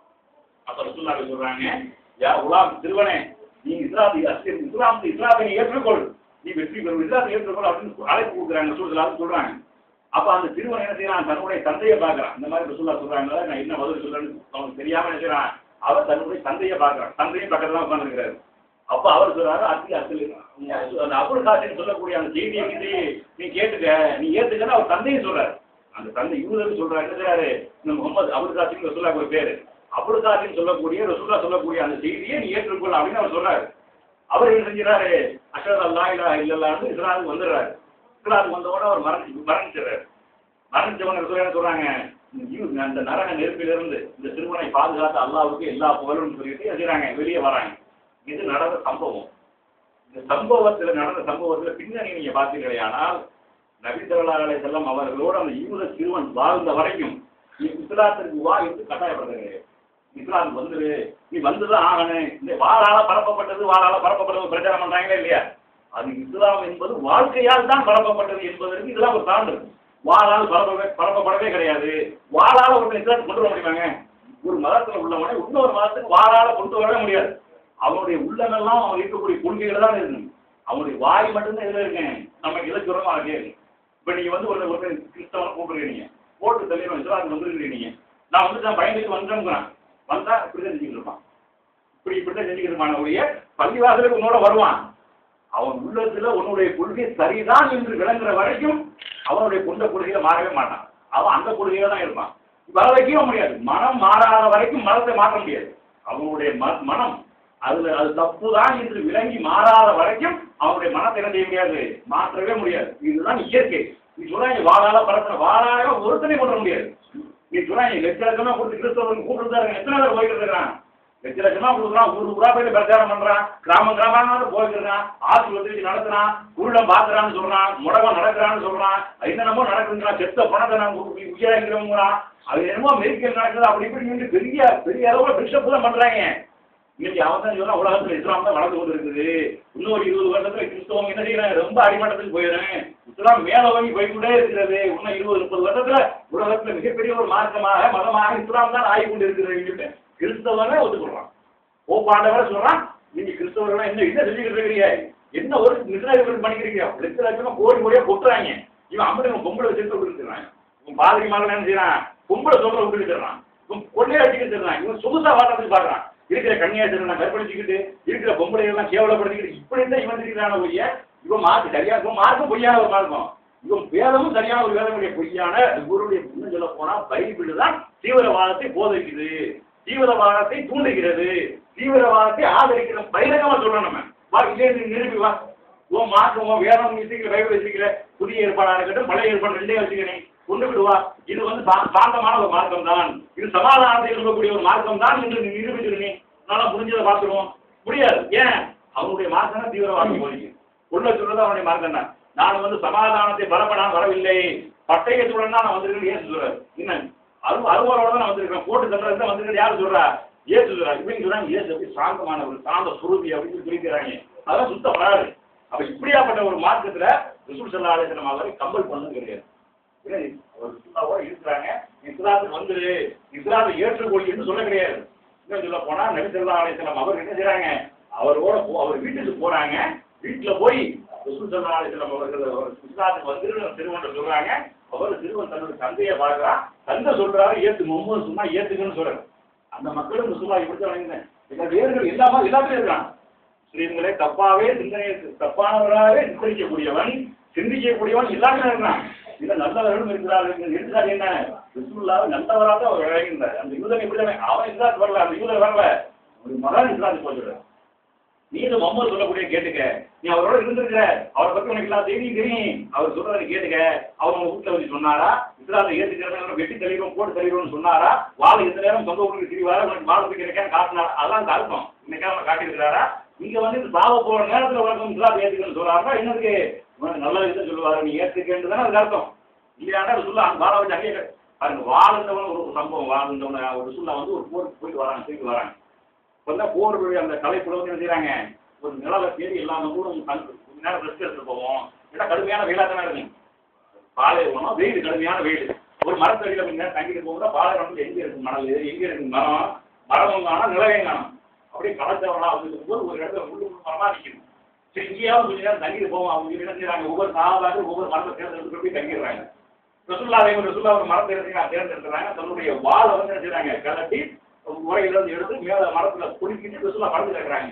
அப்ப ரசூல்லாவை சொல்றாங்க யா உலாம் திருவனே நீ இஸ்லாத்தை அஸ்லிம் இஸ்லாம் இஸ்லாத்தை நீ ஏற்றுக்கொள் நீ வெற்றி பெறும் இஸ்லாத்தை ஏற்றுக்கொள் அப்படின்னு அழைப்பு கொடுக்குறாங்க ரசூல் சொல்றாங்க அப்ப அந்த திருவன் என்ன செய்யறான் தன்னுடைய தந்தையை பார்க்கறான் இந்த மாதிரி ரசூல்லா சொல்றாங்க நான் என்ன பதில் சொல்றேன்னு அவனுக்கு தெரியாம என்ன செய்யறான் அவர் தன்னுடைய தந்தையை பார்க்கறான் தந்தையும் பக்கத்துல தான் உட்கார்ந்துருக்காரு அப்ப அவர் சொல்றாரு அத்தி அத்தில் அந்த அபுல் காசின்னு சொல்லக்கூடிய அந்த செய்தியை வந்து நீ கேட்டுக்க நீ ஏத்துக்கன்னு அவர் தந்தையும் சொல்றாரு அந்த தந்தை யூதர் சொல்றாரு என்ன செய்றாரு இந்த முகமது அபுல் காசிம் ரசூல்லா ஒரு பேரு அபுல் காசிம் சொல்லக்கூடிய ரசூல்லா சொல்லக்கூடிய அந்த செய்தியை நீ ஏற்றுக்கொள் அப்படின்னு அவர் சொல்றாரு அவர் என்ன செஞ்சுறாரு அஷத் அல்லா இல்லா இல்லல்லான்னு இஸ்லாமுக்கு வந்துடுறாரு இஸ்லாமுக்கு வந்த உடனே அவர் மரணிச்சு மரணிச்சிடுறாரு மரணிச்சவங்க ரசூலா என்ன சொல்றாங்க இந்த அந்த நரக நெருப்பிலிருந்து இந்த சிறுவனை பாதுகாத்த அல்லாவுக்கு எல்லா புகழும் சொல்லிட்டு என்ன செய்றாங்க வெளியே வராங்க இது நடந்த சம்பவம் இந்த சம்பவத்தில் நடந்த சம்பவத்தில் பின்னணி நீங்க பார்த்தீர்களேயானால் நபி ஸல்லல்லாஹு அலைஹி வஸல்லம் அவர்களோடு அந்த யூத சிறுவன் வாழ்ந்த வரைக்கும் நீ இஸ்லாத்திற்கு வா என்று கட்டாயப்படுறது இஸ்லாம் வந்துரு நீ வந்துதான் ஆகணும் இந்த வாழால பரப்பப்பட்டது வாழால பரப்பப்பட்டது பிரச்சாரம் பண்றாங்களா இல்லையா அது இஸ்லாம் என்பது வாழ்க்கையால் தான் பரப்பப்பட்டது என்பதற்கு இதெல்லாம் ஒரு சான்று வாழால் பரப்பவே பரப்பப்படவே கிடையாது வாழால ஒரு இஸ்லாத்துக்கு கொண்டு வர முடியுமாங்க ஒரு மதத்துல உள்ளவனை இன்னொரு மதத்துக்கு வாழால கொண்டு வரவே முடியாது அவனுடைய உள்ளமெல்லாம் அவன் இருக்கக்கூடிய கொள்கைகள் தான் இருக்கணும் அவனுடைய வாய் மட்டும்தான் இதுல இருக்கேன் நம்ம இலக்குறமா இருக்கே இப்ப நீங்க வந்து ஒரு ஒரு கிறிஸ்தவனை கூப்பிடுறீங்க போட்டு தெளிவா இஸ்லாம் வந்துருக்கீங்க நான் வந்து நான் பயந்துட்டு வந்துட்டேங்கிறான் வந்தா இப்படிதான் செஞ்சுக்கிட்டு இருப்பான் இப்படி இப்படிதான் செஞ்சுக்கிட்டு இருப்பான் ஒழிய பள்ளிவாசலுக்கு உன்னோட வருவான் அவன் உள்ளத்துல உன்னுடைய கொள்கை சரிதான் என்று விளங்குற வரைக்கும் அவனுடைய கொண்ட கொள்கையில மாறவே மாட்டான் அவன் அந்த கொள்கையில தான் இருப்பான் வர வைக்கவே முடியாது மனம் மாறாத வரைக்கும் மனத்தை மாற்ற முடியாது அவனுடைய ம- மனம் அதுல அது தப்பு தான் என்று விளங்கி மாறாத வரைக்கும் அவனுடைய மனத்தை என்ன செய்ய முடியாது மாற்றவே முடியாது இதுதான் இயற்கை நீ சொல்றாங்க வாழால பரப்பின வாழால ஒருத்தனை கொண்டு வர முடியாது நீ சொல்றாங்க லட்சலட்சமா கொடுத்து கிறிஸ்தவன் கூப்பிட்டு எத்தனை பேர் போயிட்டு இருக்கிறான் லட்சலட்சமா கொடுக்குறான் ஊரு ஊரா போயிட்டு பிரச்சாரம் பண்றான் கிராமம் கிராமம் போயிட்டு இருக்கான் ஆஸ்பத்திரி நடத்துறான் உருளம் பாக்குறான்னு சொல்றான் முடவம் நடக்கிறான்னு சொல்றான் அது என்னமோ நடக்குதுங்கிறான் செத்த பணத்தை நான் உயராங்கிறவங்கிறான் அது என்னமோ மெடிக்கல் நடக்குது அப்படி இப்படி பெரிய பெரிய அளவுல பிஷப் தான் பண்றாங்க இன்னைக்கு அவன் தான் சொல்றான் உலகத்துல இஸ்லாம் தான் வளர்ந்து கொண்டு இருக்குது இன்னொரு இருபது வருஷத்துல கிறிஸ்தவங்க என்ன செய்யறாங்க ரொம்ப அடிமட்டத்துக்கு போயிடுறேன் இஸ்லாம் மேல வாங்கி போய்கொண்டே இருக்கிறது இன்னும் இருபது முப்பது வருஷத்துல உலகத்துல மிகப்பெரிய ஒரு மார்க்கமாக மதமாக இஸ்லாம் தான் ஆகி கொண்டு இருக்கிறது கிறிஸ்தவனே ஒத்துக்கொள்றான் ஓப்பாண்டவரை சொல்றான் நீங்க கிறிஸ்தவர்கள் என்ன என்ன செஞ்சுக்கிட்டு இருக்கிறீங்க என்ன ஒரு மிஷினரி பண்ணிக்கிறீங்க லட்ச லட்சமா கோடி கோடியா கொட்டுறாங்க இவன் அம்மன் பொம்பளை வச்சுட்டு விட்டுருக்கான் இவன் பாதிரி மகன் என்ன செய்யறான் பொம்பளை சொல்ற விட்டுருக்கான் இவன் கொள்ளையை அடிச்சுக்கிட்டு இவன் சொகுசா வாழ்றதுக்கு பாக்குறான் இருக்கிற கன்னியாசனை கற்பழிச்சுக்கிட்டு இருக்கிற பொம்பளை எல்லாம் கேவலப்படுத்திக்கிட்டு இப்படி தான் இவன் இருக்கிறான ஒழிய இவன் மார்க்கு சரியா இவன் மார்க்கும் பொய்யான ஒரு மார்க்கம் இவன் வேதமும் சரியான ஒரு வேதமுடைய பொய்யான குருடைய இன்னும் சொல்ல போனா பைபிள் தான் தீவிரவாதத்தை போதிக்குது தீவிரவாதத்தை தூண்டுகிறது தீவிரவாதத்தை ஆதரிக்கிற பகிரங்கமா சொல்லணும் நம்ம வா இதே நீ நிரூபி வா உன் மார்க்கம் உன் வேதம் வச்சுக்கிற பைபிள் வச்சுக்கிற புதிய ஏற்பாடா இருக்கட்டும் பழைய ஏற்பாடு ரெண்டே வச்சுக்கிறேன் கொண்டு விடுவா இது வந்து சா- சாந்தமான ஒரு மார்க்கம் தான் இது சமாதானத்தை இருக்கக்கூடிய ஒரு மார்க்கம் தான் என்று நீ நிரூபிச்சிருங்க நல்லா முடிஞ்சதை பார்த்துருவோம் முடியாது ஏன் அவனுடைய மார்க்கம் தான் தீவிரவாதம் போலிக்கு உள்ள சொல்றது அவனுடைய மார்க்கம் தான் நான் வந்து சமாதானத்தை பரப்ப நான் வரவில்லை பட்டயத்துடன் தான் நான் வந்திருக்கேன் ஏன் சொல்றாரு என்ன அரு அருவாரோட தான் நான் வந்திருக்கேன் போட்டு தண்டனை தான் வந்திருக்கேன் யார் சொல்றா ஏசு சொல்றா இவங்க சொல்றாங்க ஏசு அப்படி சாந்தமானவர் சாந்த சுருதி அப்படின்னு குறிக்கிறாங்க அதெல்லாம் சுத்த வராது அப்ப இப்படியாப்பட்ட ஒரு மார்க்கத்துல ரிசூல் செல்லா ஆலோசனம் அவரை கம்பல் பண்ணது கிடையாது ஏன்னா, ஒரு சுல்லாவோட இருக்கிறாங்க இஸ்லாத்துக்கு வந்துரு இஸ்லாத்தை ஏற்றுக்கொள் என்று சொல்ல கிடையாது இன்னும் சொல்ல போனா நபி செல்லா ஆலோசனம் அவர் என்ன செய்றாங்க அவரோட போ- அவர் வீட்டுக்கு போறாங்க வீட்டுல போய் ரசூல் ஸல்லல்லாஹு அலைஹி வஸல்லம் அவர்கள் அவர் இஸ்லாத்துக்கு வந்து திருவன் சொல்றாங்க அவர் திருவன் தன்னுடைய தந்தையை பார்க்கறான் தந்தை சொல்றாரு ஏத்து முகமது சும்மா ஏத்துக்கன்னு சொல்றாரு அந்த மக்களும் ரசூலா இப்படி வணங்கினேன் இந்த வேர்கள் எல்லாமே எல்லாத்துலயும் இருக்கான் முஸ்லீம்களே தப்பாவே சிந்தனை தப்பானவராகவே சிந்தரிக்கக்கூடியவன் சிந்திக்கக்கூடியவன் எல்லாமே இருக்கிறான் இல்ல நல்லவர்களும் இருக்கிறார்கள் இருக்கிறார் என்ன ரசூலுல்லாஹ் நல்லவராக தான் அவர் விளங்கினார் அந்த யூதன் எப்படி தானே அவன் இஸ்லாத்து வரல அந்த யூதன் வரல ஒரு மகன் இஸ்லாத்துக்கு போகிறார் நீ இந்த முகமது சொல்லக்கூடிய கேட்டுக்க நீ அவரோட இருந்திருக்கிற அவரை பத்தி உனக்கு எல்லா செய்தியும் தெரியும் அவர் சொல்றதை நீ கேட்டுக்க அவர் உங்க வீட்டுல வச்சு சொன்னாரா இஸ்லாத்தை ஏத்துக்கிறவங்க வெட்டி தள்ளிடுவோம் போட்டு தள்ளிடுவோம்னு சொன்னாரா வாழை எந்த நேரம் சொந்த ஊருக்கு திரிவாரா உனக்கு வாழை போய் கிடைக்கான்னு காட்டினாரா அதெல்லாம் அந்த அர்த்தம் இன்னைக்கு அவனை காட்டியிருக்கிறாரா நீங்க வந்து இந்த சாவ போற நேரத்துல உனக்கு இஸ்லாத்தை ஏத்துக்கன்னு சொல்றாருன்னா என்னதுக்கு உனக்கு நல்ல இதை சொல்லுவாரு நீ ஏத்துக்கன்னு தானே அதுக்கு அர்த்தம் இல்லையாண்டா சொல்ல அந்த வாழை வச்சு அங்கேயே பாருங்க வாழ்ந்தவன் ஒரு சம்பவம் வாழ்ந்தவன் ஒரு சொல்ல வந்து ஒரு போருக்கு போயிட்டு வராங்க போயிட்டு வராங்க இப்ப போருடைய அந்த கலைப்புல வந்து என்ன செய்றாங்க ஒரு நிழலை தேடி இல்லாம கூட கொஞ்ச நேரம் ரெஸ்ட் எடுத்துட்டு போவோம் ஏன்னா கடுமையான வெயிலா தானே இருக்கும் பாலை போனோம் வெயில் கடுமையான வெயில் ஒரு மரத்தடியில கொஞ்ச நேரம் தங்கிட்டு போகும்போது பாலை வந்து எங்க இருக்கு மணல் எங்க இருக்கு மரம் மரமும் காணும் நிலவையும் காணும் அப்படியே கலச்சவனா அப்படின்னு போது ஒரு இடத்துல முள்ளு முள்ளு மரமா நிற்கும் சரி இங்கேயாவது கொஞ்ச நேரம் தங்கிட்டு போவோம் அவங்க என்ன செய்றாங்க ஒவ்வொரு சாதாரண ஒவ்வொரு மரத்தை தேர்ந்தெடுத்து போய் தங்கிடுறாங்க ரசுல்லா அதே மாதிரி ரசுல்லா ஒரு மரத்தை எடுத்து நான் தேர்ந்தெடுத்துறாங்க தன்னுடைய வாழை வந்து என்ன செய்றாங்க கலட்டி முறையில இருந்து எடுத்து மேல மரத்துல குலுக்கிட்டு ரசுல்லா பறந்து கேட்கறாங்க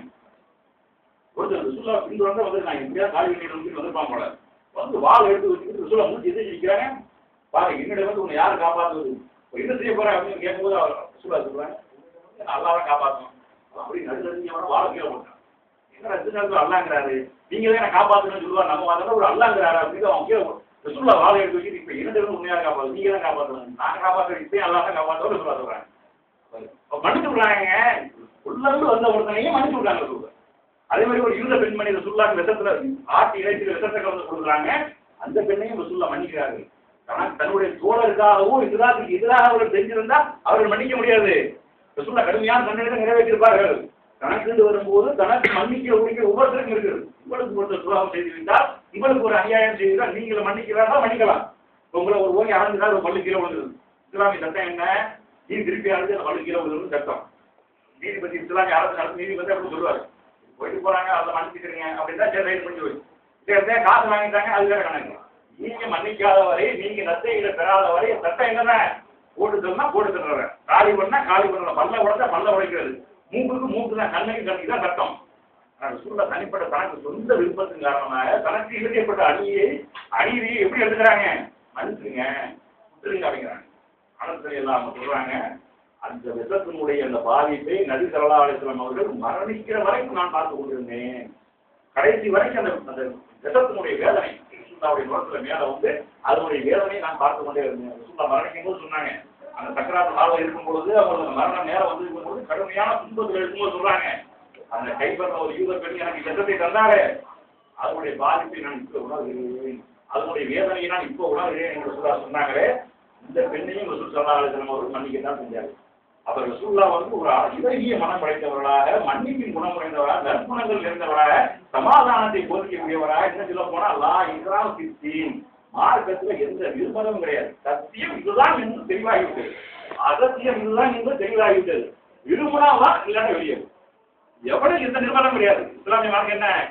ஒருத்தர் ரசுல்லா பின்தொடர்ந்து வந்து நான் எப்படியா காலி நீர் வந்து வந்திருப்பான் போல வந்து வாள் எடுத்து வச்சுக்கிட்டு ரசுல்லா மூச்சு எதிர்த்து நிற்கிறாங்க பாருங்க என்னிடம் வந்து உன்னை யார் காப்பாற்றுவது இப்ப என்ன செய்ய போறேன் அப்படின்னு கேட்கும்போது அவர் ரசுல்லா சொல்றாங்க நல்லா தான் காப்பாற்றணும் அப்படி நடு நடுங்க வாழ கீழே போட்டான் என்ன ரெண்டு நேரத்தில் அல்லாங்கிறாரு நீங்க தான் என்ன காப்பாற்றணும்னு சொல்லுவார் நம்ம அதெல்லாம் ஒரு அல்லாங்கிறாரு அப்படின்னு அவன் கீழே ரசுல்லா வாழை எடுத்து வச்சுட்டு இப்ப இரண்டு பேரும் உண்மையாக காப்பாற்று நீங்க தான் காப்பாற்றணும் நான் காப்பாற்றுறேன் இப்பயும் அல்லா தான் காப்பாற்றுவோம் ரசுல்லா சொல்றாங்க அப்ப மன்னிச்சு விடுறாங்க உள்ளருந்து வந்த ஒருத்தனையும் மன்னிச்சு விடுறாங்க ரசூலா அதே மாதிரி ஒரு யூத பெண்மணி ரசூல்லாக்கு விஷத்துல ஆட்டி இறைச்சியில் விஷத்தை கலந்து கொடுக்குறாங்க அந்த பெண்ணையும் ரசூல்லா மன்னிக்கிறார்கள் தனக்கு தன்னுடைய தோழருக்காகவும் இஸ்லாத்துக்கு எதிராக அவர்கள் செஞ்சிருந்தா அவர்கள் மன்னிக்க முடியாது ரசூல்லா கடுமையான தண்டனை நிறைவேற்றிருப்பார்கள் தனக்கு வரும்போது தனக்கு மன்னிக்க உரிக்க ஒவ்வொருத்தருக்கும் இருக்குது உங்களுக்கு ஒருத்தர் துரோகம் செய்து விட்டால் உங்களுக்கு ஒரு அநியாயம் செய்தால் நீங்கள் மன்னிக்கிறாரா மன்னிக்கலாம் உங்களை ஒரு ஓகே அறந்துட்டால் ஒரு பள்ளி கீழே விழுந்துருது இஸ்லாமிய சட்டம் என்ன நீ திருப்பி அடைஞ்சு அந்த பள்ளி கீழே விழுந்துருந்து சட்டம் நீதிபதி இஸ்லாமிய அரசு நடத்தும் நீதிபதி அப்படி சொல்லுவாரு போயிட்டு போறாங்க அதில் மன்னிச்சுக்கிறீங்க அப்படின்னா சரி ரைட் பண்ணி போய் சரி காசு வாங்கிட்டாங்க அது வேற கணக்கு நீங்க மன்னிக்காத வரை நீங்க நத்தையில பெறாத வரை சட்டம் என்னென்ன போட்டு தரணும் போட்டு தர்றேன் காலி பண்ணா காலி பண்ணலாம் பல்ல உடைச்சா பல்ல உடைக்கிறது மூக்குக்கு மூக்கு தான் கண்ணுக்கு கண்ணுக்கு தான் சட்டம் ஆனால் சூழல தனிப்பட்ட தனக்கு சொந்த விருப்பத்தின் காரணமாக தனக்கு இழுக்கப்பட்ட அணியை அநீதியை எப்படி எடுத்துக்கிறாங்க மன்னிச்சுங்க விட்டுருங்க அப்படிங்கிறாங்க மனசுல இல்லாம சொல்றாங்க அந்த விஷத்தினுடைய அந்த பாதிப்பை நபி சல்லா அலிஸ்லாம் அவர்கள் மரணிக்கிற வரைக்கும் நான் பார்த்து கொண்டிருந்தேன் கடைசி வரைக்கும் அந்த அந்த விஷத்தினுடைய வேதனை சுல்லாவுடைய முகத்துல மேல வந்து அதனுடைய வேதனையை நான் பார்த்து கொண்டே இருந்தேன் சுல்லா மரணிக்கும் போது சொன்னாங்க அந்த சக்கராத்து ஆள இருக்கும் பொழுது அவங்க அந்த மரணம் நேரம் வந்து இருக்கும்போது கடுமையான துன்பத்தில் இருக்கும்போது சொல்றாங்க அந்த கைப்பற்ற ஒரு யூத பெண் எனக்கு விஷத்தை தந்தாரே அதனுடைய பாதிப்பை நான் இப்ப உணர்கிறேன் அதனுடைய வேதனையை நான் இப்ப உணர்கிறேன் என்று சொல்லா சொன்னாங்களே இந்த பெண்ணையும் ரசூல் சல்லா அலிஸ்லாம் அவர்கள் மன்னிக்க தான் செஞ்சார் அப்ப ரசூல்லா வந்து ஒரு இலகிய மனம் படைத்தவர்களாக மன்னிப்பின் குணம் குறைந்தவராக நற்குணங்கள் நிறைந்தவராக சமாதானத்தை போதிக்கக்கூடியவராக என்ன சொல்ல போனா லா இதுதான் சித்தீன் மார்க்கத்துல எந்த விருப்பமும் கிடையாது சத்தியம் இதுதான் என்று தெளிவாகிவிட்டது அசத்தியம் இதுதான் என்று தெளிவாகிவிட்டது விரும்பினா வா இல்லாட்ட வெளியே எவ்வளவு எந்த நிர்பந்தம் கிடையாது இஸ்லாமிய மார்க்கம் என்ன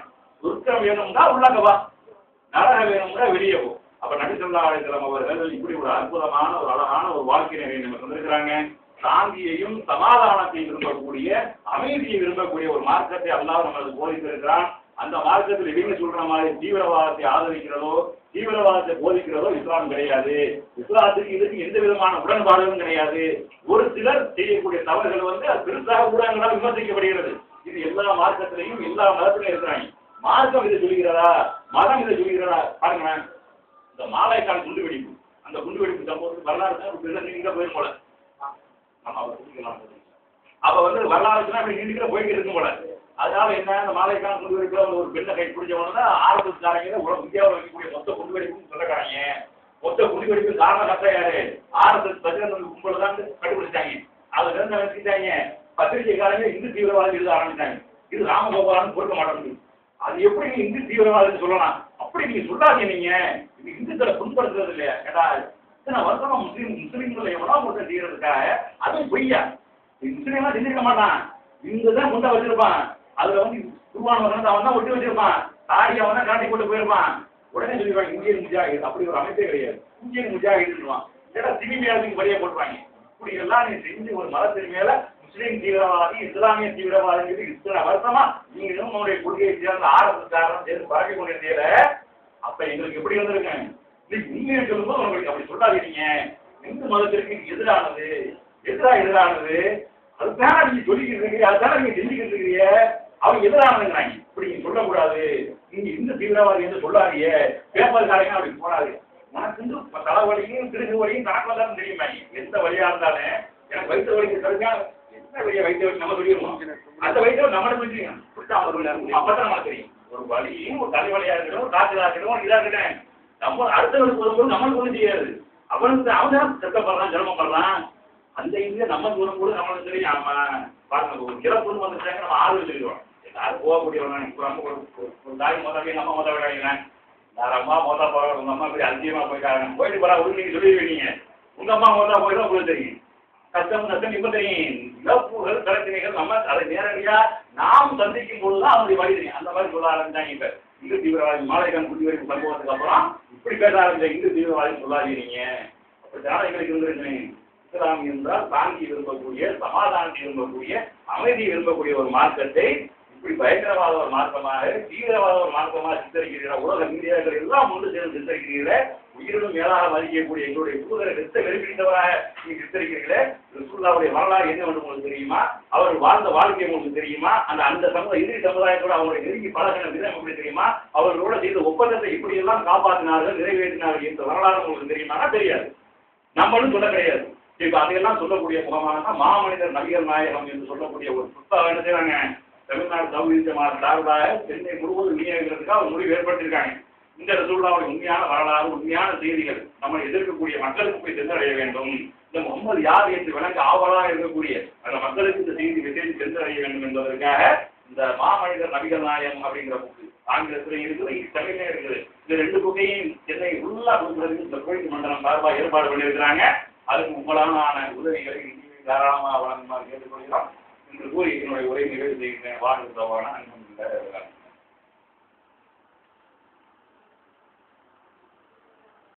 சொர்க்கம் வேணும்னா உள்ளங்க வா நரகம் வேணும்னா வெளியே போ அப்ப நபிசல்லா அலிஸ்லாம் அவர்கள் இப்படி ஒரு அற்புதமான ஒரு அழகான ஒரு வாழ்க்கையை நமக்கு தந்திருக்கிறாங்க சாந்தியையும் சமாதானத்தையும் விரும்பக்கூடிய அமைதியை விரும்பக்கூடிய ஒரு மார்க்கத்தை அல்லாஹ் நமக்கு போதித்திருக்கிறான் அந்த மார்க்கத்தில் இவங்க சொல்ற மாதிரி தீவிரவாதத்தை ஆதரிக்கிறதோ தீவிரவாதத்தை போதிக்கிறதோ இஸ்லாம் கிடையாது இஸ்லாத்துக்கு இதுக்கு எந்த விதமான உடன்பாடுகளும் கிடையாது ஒரு சிலர் செய்யக்கூடிய தவறுகள் வந்து அது பெருசாக ஊடகங்களால் விமர்சிக்கப்படுகிறது இது எல்லா மார்க்கத்திலையும் எல்லா மதத்திலையும் இருக்கிறாங்க மார்க்கம் இதை சொல்கிறதா மதம் இதை சொல்கிறதா பாருங்களேன் இந்த மாலைக்கான குண்டு வெடிப்பு அந்த குண்டு வெடிப்பு சம்பவத்துக்கு வரலாறு தான் ஒரு பெரிய நீங்க போய் போல நம்ம அதை புரிஞ்சுக்கலாம் அப்ப வந்து வரலாறுனா அப்படி நீண்டுக்கிற போய்கிட்டு இருக்கும் போல அதனால என்ன இந்த மாலைக்கான குண்டு வெடிப்புல ஒரு பெண்ணை கை பிடிச்சவன ஆர்எஸ்எஸ்காரங்க உலக இந்தியாவில் வைக்கக்கூடிய மொத்த குண்டு வெடிப்புன்னு சொல்லக்காரங்க மொத்த குண்டு வெடிப்பு காரணம் கத்த யாரு ஆர்எஸ்எஸ் பத்திரிகை கும்பல் தான் கண்டுபிடிச்சாங்க அதுல இருந்து நினைச்சிட்டாங்க பத்திரிகைக்காரங்க இந்து தீவிரவாதி எழுத ஆரம்பிச்சாங்க இது ராமகோபாலன் பொறுக்க மாட்டேங்குது அது எப்படி நீங்க இந்து தீவிரவாதம் சொல்லலாம் அப்படி நீங்க சொல்லாதீங்க நீங்க இது இந்துக்களை புண்படுத்துறது இல்லையா கேட்டா இத்தனை வருஷமா முஸ்லீம் முஸ்லீம்களை எவ்வளோ மட்டும் செய்யறதுக்காக அதுவும் பொய்யா முஸ்லீம்லாம் செஞ்சிருக்க மாட்டான் இங்க தான் முண்டை வச்சிருப்பான் அதுல வந்து குருவான வந்து அவன் தான் ஒட்டி வச்சிருப்பான் தாடி அவன் தான் காட்டி போட்டு போயிருப்பான் உடனே சொல்லிடுவாங்க இந்தியன் முஜாஹித் அப்படி ஒரு அமைப்பே கிடையாது இந்தியன் முஜாஹித் சொல்லுவான் ஏன்னா சிவிமியாவுக்கு வழியை போட்டுருவாங்க இப்படி எல்லாம் நீ செஞ்சு ஒரு மதத்தின் மேல முஸ்லீம் தீவிரவாதி இஸ்லாமிய தீவிரவாதிங்கிறது இத்தனை வருஷமா நீங்களும் உங்களுடைய கொள்கையை சேர்ந்த ஆர்எஸ் காரணம் சேர்ந்து பரப்பி கொண்டிருந்தீங்க அப்ப எங்களுக்கு எப்படி வந்திருங்க நீ உண்மையை சொல்லும்போது உங்களுக்கு அப்படி சொல்லாதீங்க இந்து மதத்திற்கு எதிரானது எதிரா எதிரானது அதுதானே நீங்க சொல்லிக்கிட்டு இருக்கீங்க அதுதானே நீங்க செஞ்சுக்கிட்டு இருக்கீங்க அவங்க எதிரானதுங்கிறாங்க இப்படி நீங்க சொல்லக்கூடாது நீங்க இந்து தீவிரவாதி என்று சொல்லாதீங்க பேப்பர் காரங்க அப்படி போடாது உனக்கு வந்து தலைவலியும் திருகு வலியும் தனக்கு தான் தெரியுமா எந்த வழியா இருந்தாலும் எனக்கு வயிற்று வலிக்கு தெரிஞ்சா என்ன வழியா வயிற்று வலி நம்ம சொல்லிடுவோம் அந்த வயிற்று நம்ம சொல்லிடுங்க அப்பதான் நமக்கு தெரியும் ஒரு வலியும் ஒரு தலைவலியா இருக்கணும் காய்ச்சலா இருக்கணும் இதா இருக்கட்டும் நம்ம அடுத்தவருக்கு வரும்போது நம்மளுக்கு ஒன்றும் செய்யாது அவனுக்கு அவன் தான் கஷ்டப்படுறான் சிரமப்படுறான் அந்த இதுல நம்ம தூரம் கூட நம்மளுக்கு தெரியும் ஆமா பாருங்க ஒரு இறப்புன்னு வந்துட்டாங்க நம்ம ஆறு சொல்லிடுவோம் எல்லாரும் போகக்கூடியவன் இப்போ நம்ம ஒரு ஒரு தாய் மொதல் எங்க அம்மா மொதல் விடாங்க நான் அம்மா மொதல் போகிறோம் உங்க அம்மா இப்படி அதிகமாக போயிட்டாங்க போயிட்டு போறா ஒரு நீங்க சொல்லிடுவீங்க உங்க அம்மா மொதல் போயிடும் உங்களுக்கு தெரியும் கஷ்டம் நஷ்டம் இப்ப தெரியும் இழப்புகள் பிரச்சனைகள் நம்ம அதை நேரடியா நாம் சந்திக்கும் போதுதான் அவனுடைய வழி தெரியும் அந்த மாதிரி சொல்ல ஆரம்பிச்சாங்க இப்ப இந்து தீவிரவாதி மாலைகான் குடி வரைக்கும் சம்பவத்துக்கு அப்புறம் இப்படி பேச ஆரம்பிச்ச இந்து தீவிரவாதி சொல்லாதீங்க அப்படித்தான் எங்களுக்கு இருந்திருக்கு இஸ்லாம் என்றால் சாந்தி விரும்பக்கூடிய சமாதானத்தை விரும்பக்கூடிய அமைதி விரும்பக்கூடிய ஒரு மார்க்கத்தை இப்படி பயங்கரவாத ஒரு மார்க்கமாக தீவிரவாத ஒரு மார்க்கமாக சித்தரிக்கிறீர்கள உலக மீடியாக்கள் எல்லாம் ஒன்று சேர்ந்து சித்தரிக்கிறீர்களே உயிரினும் மேலாக மதிக்கக்கூடிய எங்களுடைய தூதரை நிறுத்த வெறுப்பிடித்தவராக நீங்க சித்தரிக்கிறீர்களே ரசூல்லாவுடைய வரலாறு என்ன என்று உங்களுக்கு தெரியுமா அவர் வாழ்ந்த வாழ்க்கை உங்களுக்கு தெரியுமா அந்த அந்த சமுதாய இறுதி சமுதாயத்தோட அவங்களுடைய நெருங்கி பழகின விதம் எப்படி தெரியுமா அவர்களோட செய்த ஒப்பந்தத்தை இப்படி எல்லாம் காப்பாற்றினார்கள் நிறைவேற்றினார்கள் என்ற வரலாறு உங்களுக்கு தெரியுமா தெரியாது நம்மளும் சொல்ல கிடையாது இப்ப அதையெல்லாம் சொல்லக்கூடிய முகமாக மாமனிதர் நபிகள் நாயகம் என்று சொல்லக்கூடிய ஒரு புத்தகம் என்ன செய்றாங்க தமிழ்நாடு தௌஹீத் ஜமாத் சார்பாக சென்னை முழுவதும் விநியோகிக்கிறதுக்காக ஒரு முடிவு ஏற்படுத்தியிருக்காங்க இந்த ரசூல்லாவுடைய உண்மையான வரலாறு உண்மையான செய்திகள் நம்ம எதிர்க்கக்கூடிய மக்களுக்கு போய் சென்றடைய வேண்டும் இந்த முகமது யார் என்று விளங்க ஆவலாக இருக்கக்கூடிய அந்த மக்களுக்கு இந்த செய்தி மெசேஜ் சென்றடைய வேண்டும் என்பதற்காக இந்த மாமனிதர் நபிகள் நாயகம் அப்படிங்கிற புக்கு ஆங்கிலத்துல இருக்குது இது தமிழ்ல இருக்குது இந்த ரெண்டு புக்கையும் சென்னை ஃபுல்லா கொடுக்கறதுக்கு இந்த கோயில் மண்டலம் சார்பாக ஏற்பாடு பண்ணியிருக்கிறாங்க அதுக்கு உங்களான உதவிகளை இனிமேல் தாராளமாக வழங்குமாறு கேட்டுக்கொள்கிறோம் என்று கூறி என்னுடைய உரை நிறைவு செய்கிறேன் வாழ்க்கை அன்பு